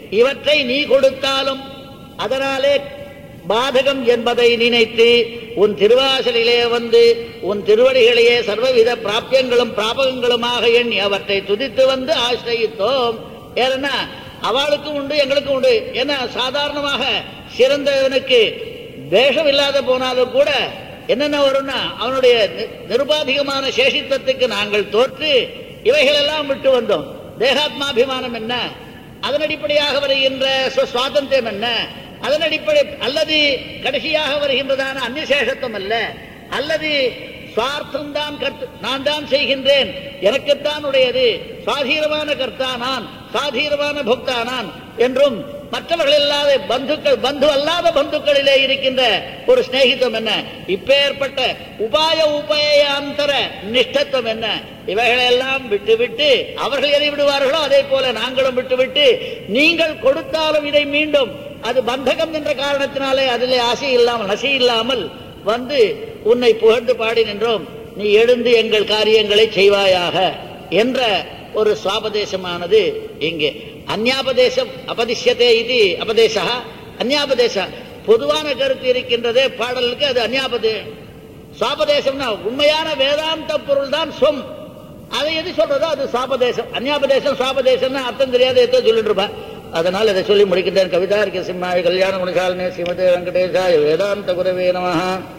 இவற்றை நீ கொடுத்தாலும் அதனாலே பாதகம் என்பதை நினைத்து உன் திருவாசலிலே வந்து உன் திருவடிகளையே சர்வவித பிராபியங்களும் பிராபகங்களுமாக எண்ணி அவற்றை துதித்து வந்து ஆசிரயித்தோம் ஏன்னா அவளுக்கும் உண்டு எங்களுக்கும் உண்டு ஏன்னா சாதாரணமாக சிறந்தவனுக்கு தேசம் இல்லாத போனாலும் கூட என்னென்ன வரும்னா அவனுடைய நி- நிருபாதிகமான சேஷித்தத்துக்கு நாங்கள் தோற்று இவைகளெல்லாம் விட்டு வந்தோம் தேகாத்மாபிமானம் என்ன அதன் அடிப்படையாக வருகின்ற சு- சுவாதந்திரம் என்ன அதன் அடிப்படை அல்லது கடைசியாக வருகின்றதான அந்நிசேஷத்துவம் அல்ல அல்லது சுவார்த்தம் தான் கர்த்த நான் தான் செய்கின்றேன் எனக்குத்தான் உடையது சாதீரமான கர்த்தா நான் சாதீரமான புக்தா நான் என்றும் மற்றவர்கள் இல்லாத பந்துக்கள் பந்து அல்லாத பந்துக்களிலே இருக்கின்ற ஒரு சிநேகிதம் என்ன இப்பேற்பட்ட உபாய உபயாந்தர நிஷ்டத்துவம் என்ன இவைகளெல்லாம் விட்டுவிட்டு அவர்கள் எதை விடுவார்களோ அதே போல நாங்களும் விட்டுவிட்டு நீங்கள் கொடுத்தாலும் இதை மீண்டும் அது பந்தகம் என்ற காரணத்தினாலே அதிலே ஆசை இல்லாமல் நசி இல்லாமல் வந்து உன்னை புகழ்ந்து பாடி நின்றோம் நீ எழுந்து எங்கள் காரியங்களை செய்வாயாக என்ற ஒரு சுவாபதேசமானது இங்கே அந்யாபதேசம் அபதிஷ்யதே இது அபதேசா அந்யாபதேச பொதுவான கருத்து இருக்கின்றதே பாடலுக்கு அது அந்யாபதே சுவாபதேசம்னா உண்மையான வேதாந்த பொருள் தான் சொம் அதை எது சொல்றதோ அது சாபதேசம் அந்யாபதேசம் சுவாபதேசம்னு அர்த்தம் தெரியாத எதோ சொல்லிட்டு இருப்பா அதனால் இதை சொல்லி முடிக்கின்றேன் கவிதா இருக்க சிம்மாய் கல்யாண குணசாலினே ஸ்ரீமதே வெங்கடேசாய வேதாந்த குரவே நமஹா